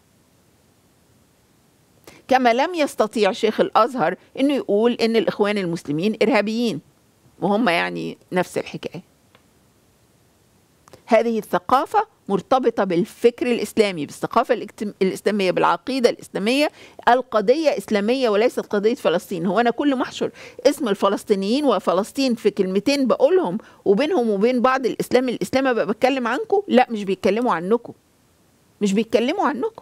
كما لم يستطيع شيخ الازهر انه يقول ان الاخوان المسلمين ارهابيين وهم يعني نفس الحكايه هذه الثقافة مرتبطة بالفكر الإسلامي بالثقافة الاجتم- الإسلامية بالعقيدة الإسلامية القضية إسلامية وليست قضية فلسطين هو أنا كل ما أحشر اسم الفلسطينيين وفلسطين في كلمتين بقولهم وبينهم وبين بعض الإسلام الإسلام أبقى بتكلم عنكم لا مش بيتكلموا عنكم مش بيتكلموا عنكم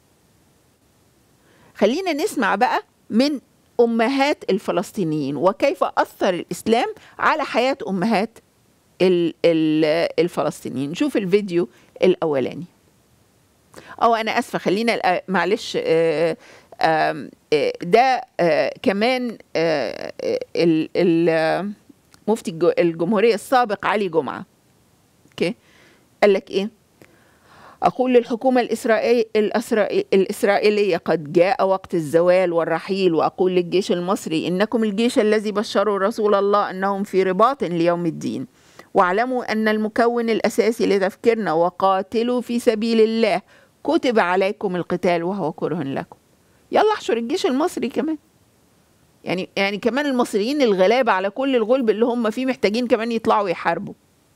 خلينا نسمع بقى من أمهات الفلسطينيين وكيف أثر الإسلام على حياة أمهات ال- ال- الفلسطينيين نشوف الفيديو الاولاني او انا اسفه خلينا الأ- معلش آه، آم، آه، ده آه، كمان آه، آه، ال- ال- آه، مفتي الج- الجمهوريه السابق علي جمعه اوكي قال لك ايه أقول للحكومة الإسرائيلية, الإسرائيلية قد جاء وقت الزوال والرحيل وأقول للجيش المصري إنكم الجيش الذي بشروا رسول الله أنهم في رباط ليوم الدين واعلموا أن المكون الأساسي لتفكيرنا وقاتلوا في سبيل الله كتب عليكم القتال وهو كره لكم يلا احشر الجيش المصري كمان يعني يعني كمان المصريين الغلابة على كل الغلب اللي هم فيه محتاجين كمان يطلعوا يحاربوا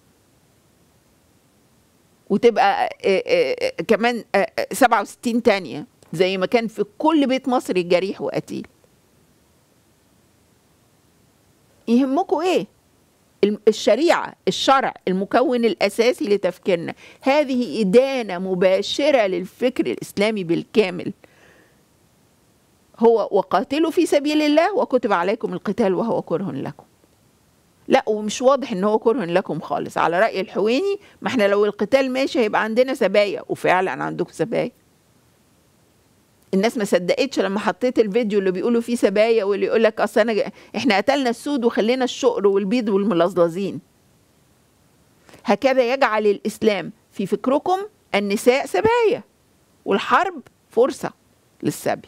وتبقى آه، آه، آه، كمان آه، آه، 67 تانية زي ما كان في كل بيت مصري جريح وقتيل يهمكم ايه الم- الشريعة الشرع المكون الأساسي لتفكيرنا هذه إدانة مباشرة للفكر الإسلامي بالكامل هو وقاتلوا في سبيل الله وكتب عليكم القتال وهو كره لكم لا ومش واضح ان هو كره لكم خالص على رأي الحويني ما احنا لو القتال ماشي هيبقى عندنا سبايا وفعلا عندكم سبايا الناس ما صدقتش لما حطيت الفيديو اللي بيقولوا فيه سبايا واللي يقول لك اصل انا ج- احنا قتلنا السود وخلينا الشقر والبيض والملظلظين هكذا يجعل الاسلام في فكركم النساء سبايا والحرب فرصه للسبي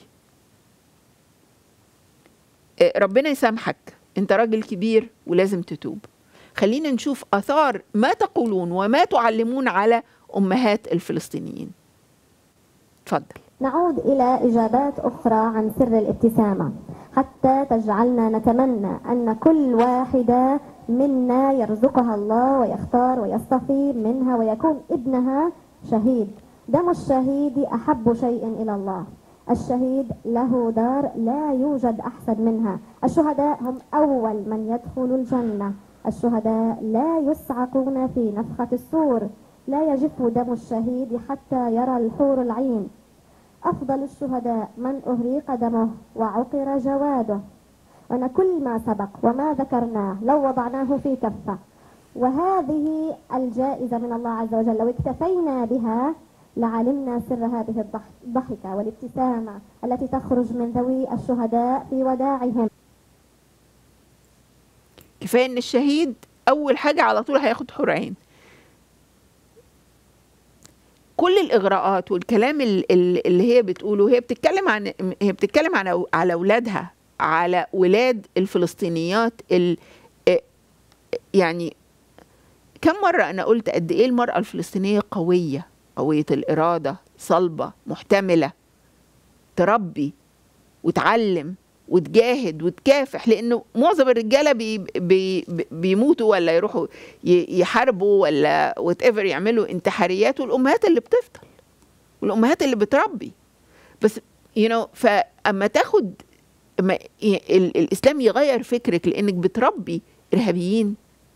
آه، ربنا يسامحك انت راجل كبير ولازم تتوب خلينا نشوف اثار ما تقولون وما تعلمون على امهات الفلسطينيين اتفضل نعود إلى إجابات أخرى عن سر الابتسامة حتى تجعلنا نتمنى أن كل واحدة منا يرزقها الله ويختار ويصطفي منها ويكون ابنها شهيد دم الشهيد أحب شيء إلى الله الشهيد له دار لا يوجد أحسن منها الشهداء هم أول من يدخل الجنة الشهداء لا يصعقون في نفخة الصور لا يجف دم الشهيد حتى يرى الحور العين أفضل الشهداء من أهريق دمه وعقر جواده وأن كل ما سبق وما ذكرناه لو وضعناه في كفة وهذه الجائزة من الله عز وجل لو اكتفينا بها لعلمنا سر هذه الضح- الضحكة والابتسامة التي تخرج من ذوي الشهداء في وداعهم كفايه ان الشهيد اول حاجه على طول هياخد حور عين كل الاغراءات والكلام ال- ال- اللي هي بتقوله هي بتتكلم عن هي بتتكلم عن أو- على اولادها على ولاد الفلسطينيات ال يعني كم مرة أنا قلت قد إيه المرأة الفلسطينية قوية قوية الإرادة صلبة محتملة تربي وتعلم وتجاهد وتكافح لانه معظم الرجاله بي بي بي- بيموتوا ولا يروحوا ي- يحاربوا ولا وات ايفر يعملوا انتحاريات والامهات اللي بتفضل والامهات اللي بتربي بس يو you know فاما تاخد اما ي- ال- الاسلام يغير فكرك لانك بتربي ارهابيين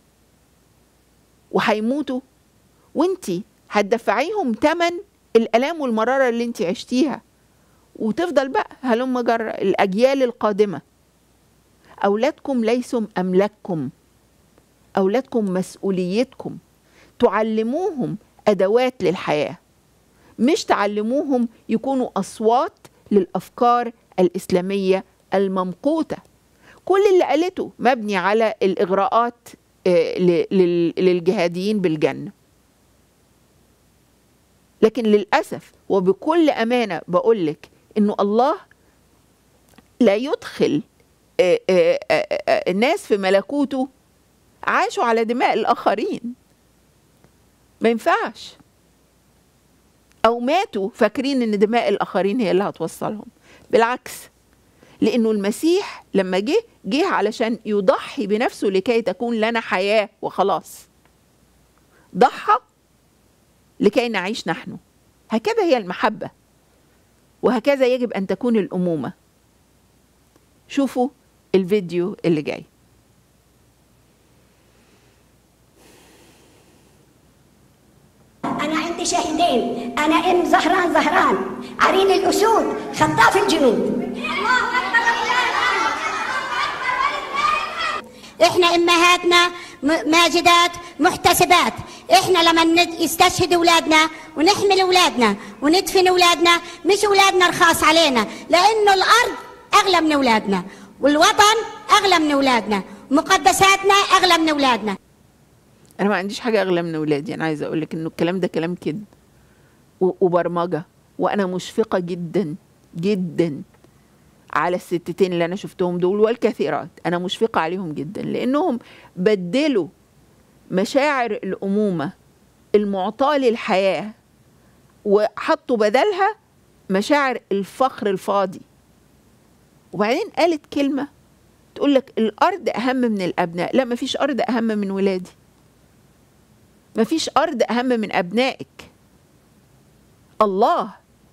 وهيموتوا وانتي هتدفعيهم ثمن الالام والمراره اللي انت عشتيها وتفضل بقى هلم جرى الأجيال القادمة أولادكم ليسوا أملاككم أولادكم مسؤوليتكم تعلموهم أدوات للحياة مش تعلموهم يكونوا أصوات للأفكار الإسلامية الممقوتة كل اللي قالته مبني على الإغراءات آه، ل- لل- للجهاديين بالجنة لكن للأسف وبكل أمانة بقولك إنه الله لا يدخل آه، آه، آه، آه، الناس في ملكوته عاشوا على دماء الآخرين ما ينفعش أو ماتوا فاكرين إن دماء الآخرين هي اللي هتوصلهم بالعكس لأنه المسيح لما جه جه علشان يضحي بنفسه لكي تكون لنا حياة وخلاص ضحى لكي نعيش نحن هكذا هي المحبة وهكذا يجب أن تكون الأمومة شوفوا الفيديو اللي جاي أنا عندي شاهدين أنا إم زهران زهران عرين الأسود خطاف الجنود إحنا أمهاتنا م- ماجدات محتسبات إحنا لما ند- يستشهد أولادنا ونحمل أولادنا وندفن أولادنا مش أولادنا رخاص علينا لأنه الأرض أغلى من أولادنا والوطن أغلى من أولادنا مقدساتنا أغلى من أولادنا أنا ما عنديش حاجة أغلى من أولادي أنا عايزة أقول لك إنه الكلام ده كلام كده و- وبرمجة وأنا مشفقة جدا جدا على الستتين اللي أنا شفتهم دول والكثيرات أنا مشفقة عليهم جدا لأنهم بدلوا مشاعر الأمومة المعطاة للحياة وحطوا بدلها مشاعر الفخر الفاضي وبعدين قالت كلمة تقول لك الأرض أهم من الأبناء لا مفيش أرض أهم من ولادي مفيش أرض أهم من أبنائك الله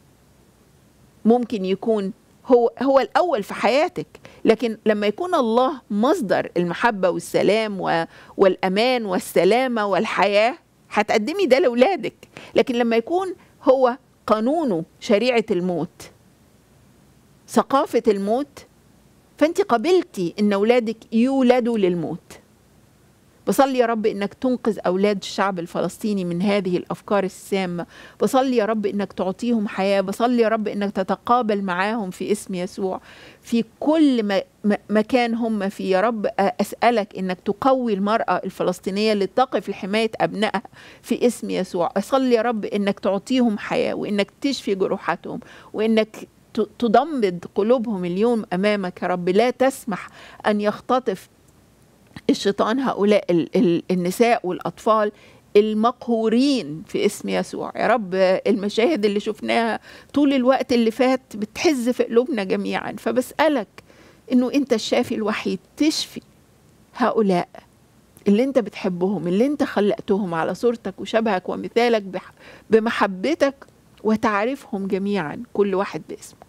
ممكن يكون هو هو الأول في حياتك لكن لما يكون الله مصدر المحبة والسلام و- والأمان والسلامة والحياة هتقدمي ده لأولادك لكن لما يكون هو قانونه شريعة الموت ثقافة الموت فأنت قبلتي إن أولادك يولدوا للموت بصلي يا رب انك تنقذ اولاد الشعب الفلسطيني من هذه الافكار السامه بصلي يا رب انك تعطيهم حياه بصلي يا رب انك تتقابل معاهم في اسم يسوع في كل ما م- مكان هم فيه يا رب اسالك انك تقوي المراه الفلسطينيه لتقف لحمايه ابنائها في اسم يسوع اصلي يا رب انك تعطيهم حياه وانك تشفي جروحاتهم وانك ت- تضمد قلوبهم اليوم امامك يا رب لا تسمح ان يختطف الشيطان هؤلاء ال- ال- النساء والأطفال المقهورين في اسم يسوع يا رب المشاهد اللي شفناها طول الوقت اللي فات بتحز في قلوبنا جميعا فبسألك انه انت الشافي الوحيد تشفي هؤلاء اللي انت بتحبهم اللي انت خلقتهم على صورتك وشبهك ومثالك بح- بمحبتك وتعرفهم جميعا كل واحد باسمه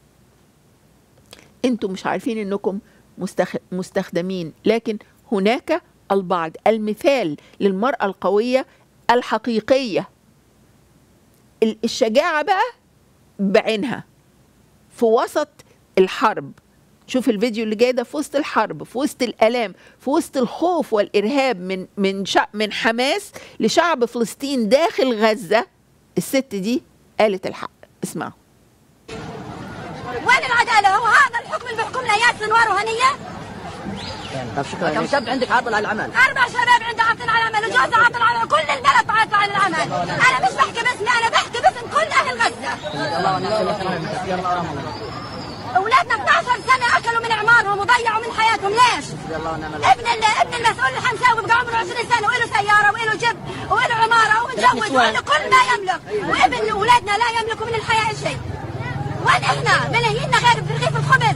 انتم مش عارفين انكم مستخ... مستخدمين لكن هناك البعض المثال للمرأة القوية الحقيقية ال- الشجاعة بقى بعينها في وسط الحرب شوف الفيديو اللي جاي ده في وسط الحرب في وسط الالام في وسط الخوف والارهاب من من شع من حماس لشعب فلسطين داخل غزه الست دي قالت الحق اسمعوا وين العدالة؟ هو هذا الحكم اللي بيحكمنا اياه سنوار وهنية؟ طيب شكرا كم شاب عندك عاطل على العمل؟ أربع شباب عندي عاطل على العمل وجوزي عاطل على العمل كل البلد عاطل على العمل أنا مش بحكي باسمي أنا بحكي باسم كل أهل غزة الله ونعم الله أولادنا 12 سنة أكلوا من أعمارهم وضيعوا من حياتهم عليكم ليش؟ حسبي الله ونعم الوكيل ابن ال- ابن المسؤول اللي حنساوي بقى عمره 20 سنه وله سياره وله جب وله عماره ومتزوج نسوان. وله كل ما يملك وابن اولادنا لا يملكوا من الحياه شيء وين احنا؟ ملاييننا غير في رغيف الخبز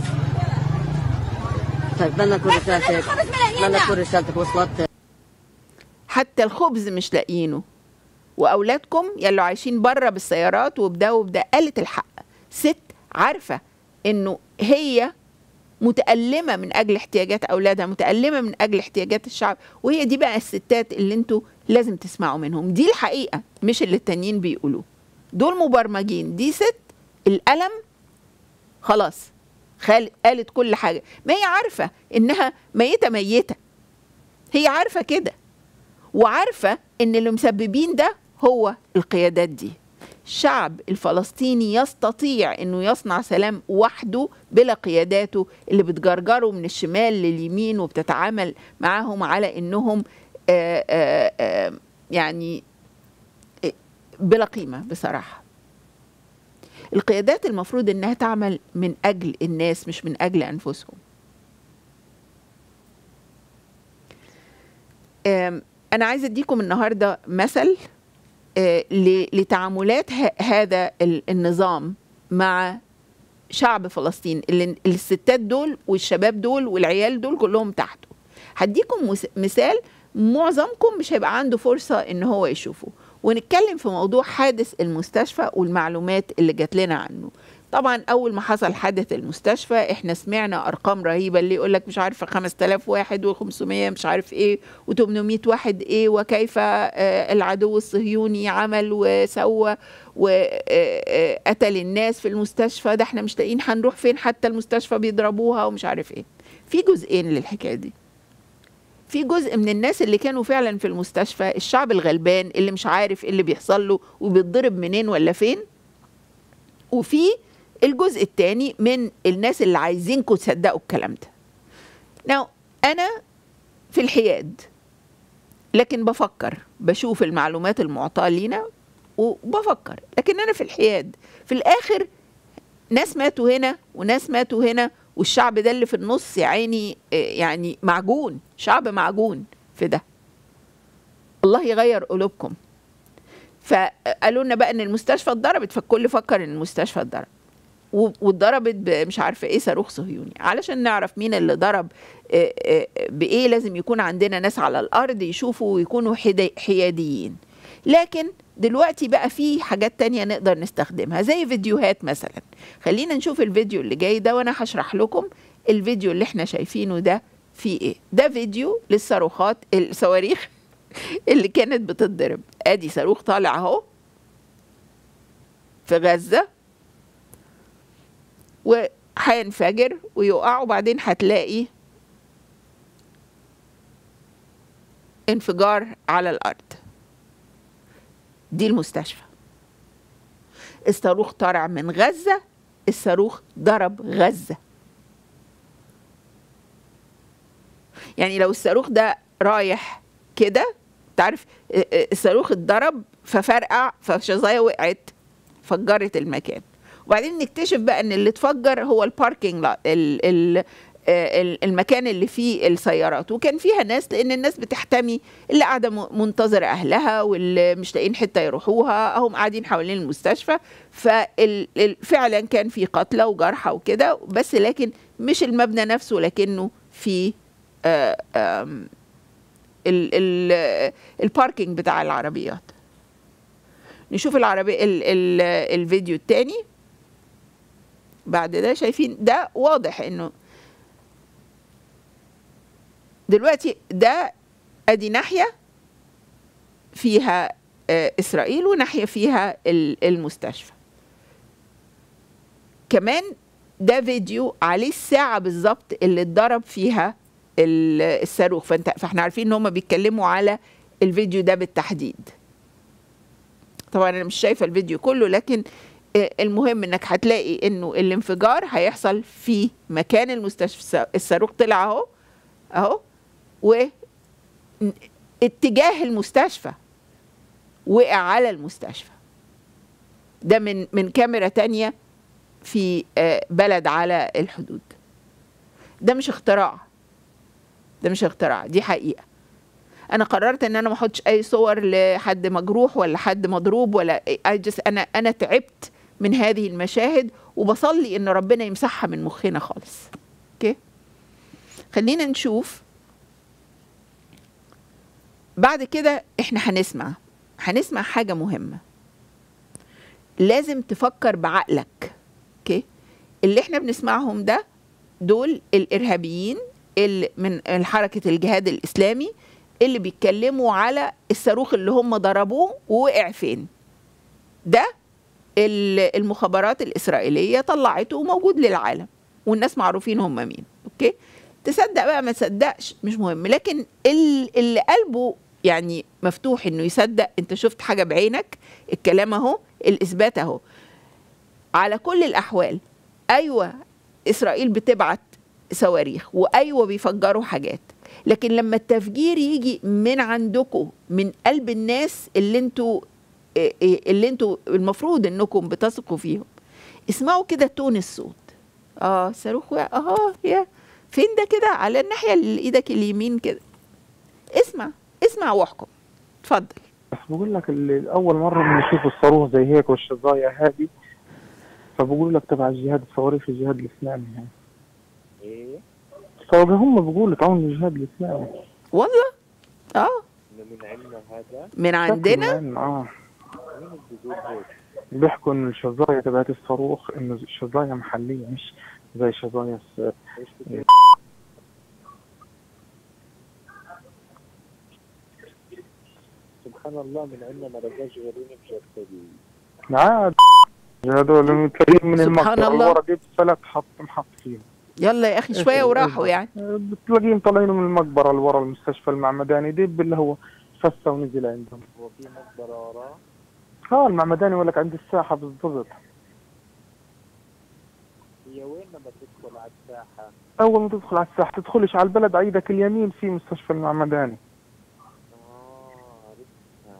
طيب بدنا نكون بس رسالتك الخبز ملايين بدنا نعم. نكون رسالتك وصلت حتى الخبز مش لاقيينه واولادكم يلو عايشين بره بالسيارات وبده وبده قالت الحق ست عارفه انه هي متألمة من أجل احتياجات أولادها متألمة من أجل احتياجات الشعب وهي دي بقى الستات اللي انتوا لازم تسمعوا منهم دي الحقيقة مش اللي التانيين بيقولوه دول مبرمجين دي ست الألم خلاص خال قالت كل حاجة ما هي عارفة إنها ميتة ميتة هي عارفة كده وعارفة إن اللي مسببين ده هو القيادات دي الشعب الفلسطيني يستطيع انه يصنع سلام وحده بلا قياداته اللي بتجرجره من الشمال لليمين وبتتعامل معاهم على انهم آآ آآ يعني بلا قيمه بصراحه القيادات المفروض انها تعمل من اجل الناس مش من اجل انفسهم آم، انا عايزه اديكم النهارده مثل آه، ل- لتعاملات ه- هذا ال- النظام مع شعب فلسطين اللي الستات دول والشباب دول والعيال دول كلهم تحته هديكم مس- مثال معظمكم مش هيبقى عنده فرصة ان هو يشوفه ونتكلم في موضوع حادث المستشفى والمعلومات اللي جات لنا عنه طبعا اول ما حصل حادث المستشفى احنا سمعنا ارقام رهيبه اللي يقول لك مش عارفه 5000 واحد و500 مش عارف ايه و800 واحد ايه وكيف آه، العدو الصهيوني عمل وسوى وقتل الناس في المستشفى ده احنا مش لاقيين هنروح فين حتى المستشفى بيضربوها ومش عارف ايه في جزئين للحكايه دي في جزء من الناس اللي كانوا فعلا في المستشفى الشعب الغلبان اللي مش عارف ايه اللي بيحصل له وبيتضرب منين ولا فين وفي الجزء الثاني من الناس اللي عايزينكم تصدقوا الكلام ده ناو انا في الحياد لكن بفكر بشوف المعلومات المعطاة لينا وبفكر لكن انا في الحياد في الاخر ناس ماتوا هنا وناس ماتوا هنا والشعب ده اللي في النص يا عيني آه، يعني معجون شعب معجون في ده الله يغير قلوبكم فقالوا لنا بقى ان المستشفى اتضربت فالكل فكر ان المستشفى اتضرب و- واتضربت ب- مش عارفه ايه صاروخ صهيوني علشان نعرف مين اللي ضرب آه، آه، بايه لازم يكون عندنا ناس على الارض يشوفوا ويكونوا حدا- حياديين لكن دلوقتي بقى في حاجات تانية نقدر نستخدمها زي فيديوهات مثلا خلينا نشوف الفيديو اللي جاي ده وانا هشرح لكم الفيديو اللي احنا شايفينه ده فيه ايه ده فيديو للصاروخات الصواريخ اللي كانت بتتضرب ادي صاروخ طالع اهو في غزة وهينفجر ويقع وبعدين هتلاقي انفجار على الارض دي المستشفى الصاروخ طالع من غزة الصاروخ ضرب غزة يعني لو الصاروخ ده رايح كده تعرف الصاروخ اتضرب ففرقع فشظايا وقعت فجرت المكان وبعدين نكتشف بقى ان اللي اتفجر هو الباركينج لا ال ال ال- المكان اللي فيه السيارات وكان فيها ناس لان الناس بتحتمي اللي قاعده م- منتظره اهلها واللي مش لاقيين حته يروحوها هم قاعدين حوالين المستشفى ففعلا كان في قتلى وجرحى وكده بس لكن مش المبنى نفسه لكنه في آه، آم، ال ال الباركينج بتاع العربيات نشوف العربية ال ال الفيديو التاني بعد ده شايفين ده واضح انه دلوقتي ده ادي ناحية فيها آه، اسرائيل وناحية فيها ال- المستشفى كمان ده فيديو عليه الساعة بالظبط اللي اتضرب فيها ال- الصاروخ فانت فاحنا عارفين ان هم بيتكلموا على الفيديو ده بالتحديد طبعا انا مش شايفه الفيديو كله لكن آه، المهم انك هتلاقي انه الانفجار هيحصل في مكان المستشفى الصاروخ طلع اهو اهو واتجاه المستشفى وقع على المستشفى ده من من كاميرا تانية في آه، بلد على الحدود ده مش اختراع ده مش اختراع دي حقيقه انا قررت ان انا ما احطش اي صور لحد مجروح ولا حد مضروب ولا I just انا انا تعبت من هذه المشاهد وبصلي ان ربنا يمسحها من مخنا خالص اوكي خلينا نشوف بعد كده احنا هنسمع هنسمع حاجة مهمة لازم تفكر بعقلك اوكي اللي احنا بنسمعهم ده دول الارهابيين اللي من حركة الجهاد الاسلامي اللي بيتكلموا على الصاروخ اللي هم ضربوه ووقع فين ده ال- المخابرات الإسرائيلية طلعته وموجود للعالم والناس معروفين هم مين أوكي تصدق بقى ما تصدقش مش مهم لكن ال- اللي قلبه يعني مفتوح انه يصدق انت شفت حاجة بعينك الكلام اهو الإثبات اهو على كل الأحوال أيوة إسرائيل بتبعت صواريخ وأيوة بيفجروا حاجات لكن لما التفجير يجي من عندكم من قلب الناس اللي انتوا اللي انتوا المفروض انكم بتثقوا فيهم اسمعوا كده تون الصوت اه صاروخ وقع اه يا فين ده كده على الناحيه اللي ايدك اليمين كده اسمع اسمع واحكم اتفضل بس بقول لك اللي اول مره بنشوف الصاروخ زي هيك والشظايا هذه فبقول لك تبع الجهاد الصواريخ الجهاد الاسلامي يعني ايه فهم بيقولوا تعاون الجهاد الاسلامي والله اه إنه من عندنا هذا من عندنا شكله اه مين اللي بيقول هيك بيحكوا ان الشظايا تبعت الصاروخ انه شظايا محليه مش زي شظايا الس- ايش بده سبحان الله من عندنا ما لقاش غيرين بجد عاد هذول تلاقيهم من سبحان المقطع الله. الورا دي فلت حط محط فيهم يلا يا اخي شويه وراحوا يعني بتلاقيهم طالعين من المقبره اللي ورا المستشفى المعمداني ديب اللي هو فسه ونزل عندهم هو في مقبره وراه اه المعمداني يقول لك عند الساحه بالضبط هي وين لما تدخل على الساحه اول ما تدخل على الساحه تدخلش على البلد على ايدك اليمين في مستشفى المعمداني اه عرفتها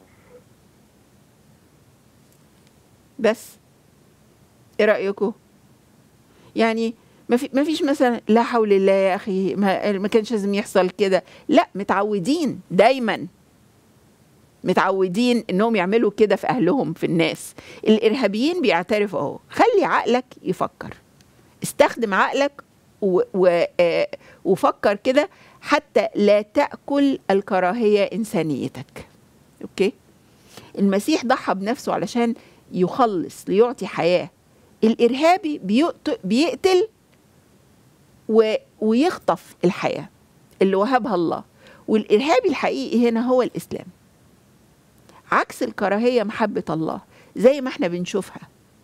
بس ايه رايكم يعني ما في ما فيش مثلا لا حول الله يا اخي ما, ما كانش لازم يحصل كده لا متعودين دايما متعودين انهم يعملوا كده في اهلهم في الناس الارهابيين بيعترفوا اهو خلي عقلك يفكر استخدم عقلك و و آه وفكر كده حتى لا تاكل الكراهيه انسانيتك اوكي المسيح ضحى بنفسه علشان يخلص ليعطي حياه الارهابي بيقت- بيقتل و... ويخطف الحياه اللي وهبها الله والارهابي الحقيقي هنا هو الاسلام عكس الكراهيه محبه الله زي ما احنا بنشوفها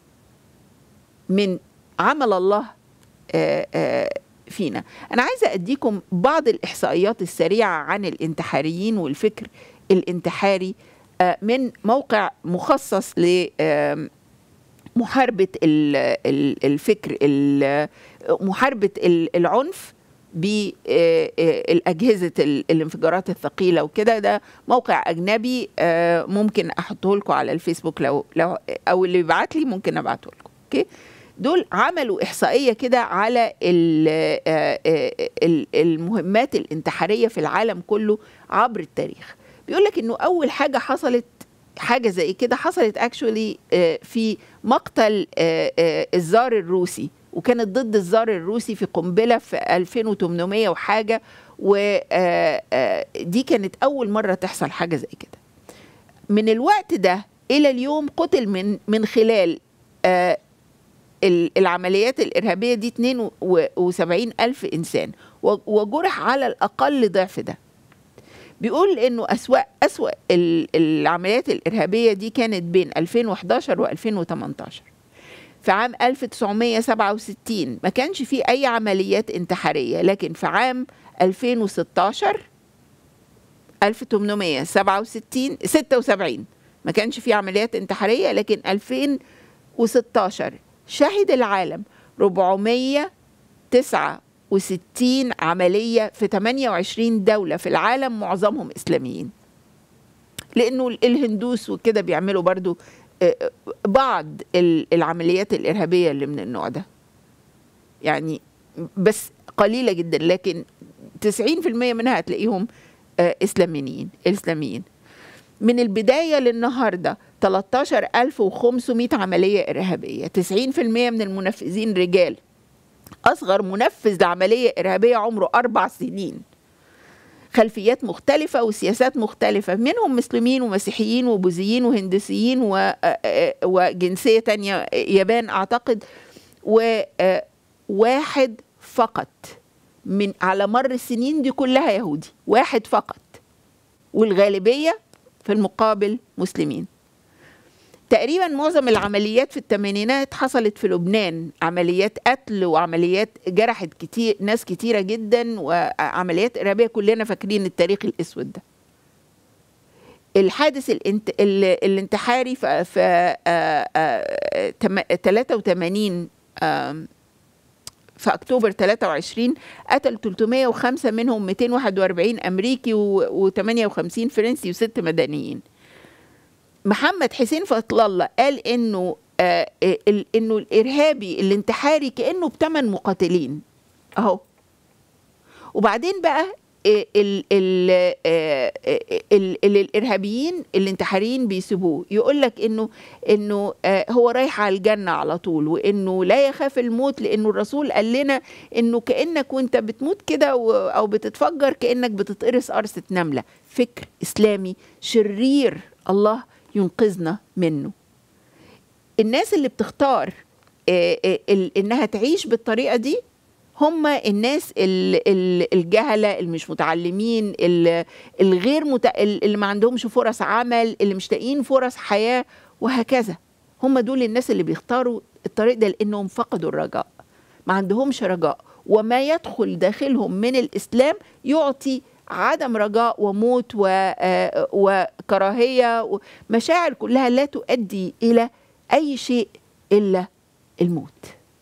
من عمل الله آه، آه، فينا انا عايزه اديكم بعض الاحصائيات السريعه عن الانتحاريين والفكر الانتحاري آه، من موقع مخصص ل آم، محاربه ال- ال- الفكر ال- محاربه ال- العنف بأجهزة الانفجارات الثقيلة وكده ده موقع أجنبي آه، ممكن أحطه لكم على الفيسبوك لو لو أو اللي يبعت لي ممكن أبعته لكم أوكي دول عملوا إحصائية كده على ال- آه، آه، ال- المهمات الانتحارية في العالم كله عبر التاريخ بيقول لك إنه أول حاجة حصلت حاجة زي كده حصلت اكشولي في مقتل آه، آه، الزار الروسي وكانت ضد الزار الروسي في قنبلة في 2800 وحاجة ودي كانت أول مرة تحصل حاجة زي كده من الوقت ده إلى اليوم قتل من من خلال آه، ال- العمليات الإرهابية دي 72 ألف إنسان و- وجرح على الأقل ضعف ده بيقول انه اسوا اسوا ال- العمليات الارهابيه دي كانت بين 2011 و2018 في عام 1967 ما كانش في اي عمليات انتحاريه لكن في عام 2016 1867 76 ما كانش في عمليات انتحاريه لكن 2016 شهد العالم 469 عمليه في 28 دوله في العالم معظمهم اسلاميين لانه الهندوس وكده بيعملوا برضو آه، بعض ال- العمليات الارهابيه اللي من النوع ده يعني بس قليله جدا لكن 90% منها هتلاقيهم آه، اسلاميين اسلاميين من البدايه للنهارده 13500 عمليه ارهابيه 90% من المنفذين رجال اصغر منفذ لعمليه ارهابيه عمره اربع سنين خلفيات مختلفة وسياسات مختلفة منهم مسلمين ومسيحيين وبوذيين وهندسيين و- آه، آه، وجنسية تانية يابان أعتقد وواحد فقط من على مر السنين دي كلها يهودي واحد فقط والغالبية في المقابل مسلمين تقريبا معظم العمليات في الثمانينات حصلت في لبنان عمليات قتل وعمليات جرحت كتير ناس كتيرة جدا وعمليات إرهابية كلنا فاكرين التاريخ الأسود ده الحادث الانت... ال... الانتحاري في, في آه، آه، تم... 83 آم، في اكتوبر 23 قتل 305 منهم 241 امريكي و58 فرنسي وست مدنيين محمد حسين فضل الله قال انه آه ال- انه الارهابي الانتحاري كانه بثمان مقاتلين اهو وبعدين بقى آه، ال ال آه، آه، ال ال الارهابيين الانتحاريين بيسيبوه يقول لك انه انه آه، هو رايح على الجنه على طول وانه لا يخاف الموت لانه الرسول قال لنا انه كانك وانت بتموت كده و- او بتتفجر كانك بتتقرص قرصه نمله فكر اسلامي شرير الله ينقذنا منه الناس اللي بتختار آه، آه، ال- انها تعيش بالطريقه دي هم الناس ال- ال- الجهله اللي مش متعلمين ال- الغير مت... ال- اللي ما عندهمش فرص عمل اللي مش لاقيين فرص حياه وهكذا هم دول الناس اللي بيختاروا الطريق ده لانهم فقدوا الرجاء ما عندهمش رجاء وما يدخل داخلهم من الاسلام يعطي عدم رجاء وموت و... آه، وكراهيه ومشاعر كلها لا تؤدي الى اي شيء الا الموت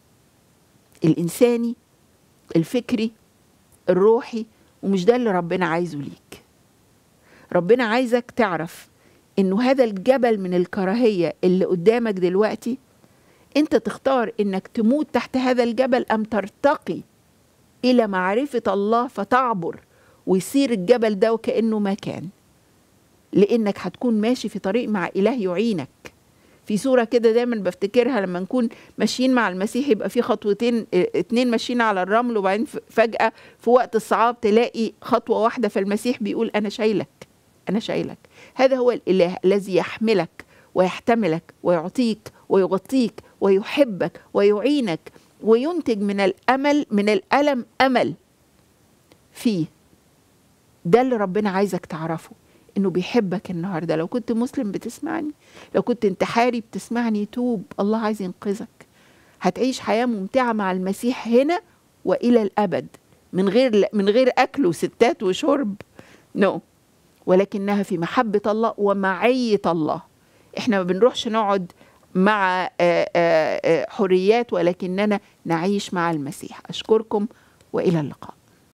الانساني الفكري الروحي ومش ده اللي ربنا عايزه ليك ربنا عايزك تعرف انه هذا الجبل من الكراهيه اللي قدامك دلوقتي انت تختار انك تموت تحت هذا الجبل ام ترتقي الى معرفه الله فتعبر ويصير الجبل ده وكانه ما كان لانك هتكون ماشي في طريق مع اله يعينك في صوره كده دايما بفتكرها لما نكون ماشيين مع المسيح يبقى في خطوتين اه، اتنين ماشيين على الرمل وبعدين ف- فجاه في وقت الصعاب تلاقي خطوه واحده فالمسيح بيقول انا شايلك انا شايلك هذا هو الاله الذي يحملك ويحتملك ويعطيك ويغطيك ويحبك ويعينك وينتج من الامل من الالم امل فيه ده اللي ربنا عايزك تعرفه انه بيحبك النهارده لو كنت مسلم بتسمعني لو كنت انتحاري بتسمعني توب الله عايز ينقذك هتعيش حياه ممتعه مع المسيح هنا والى الابد من غير من غير اكل وستات وشرب نو no. ولكنها في محبه الله ومعيه الله احنا ما بنروحش نقعد مع آه، آه، آه، حريات ولكننا نعيش مع المسيح اشكركم والى اللقاء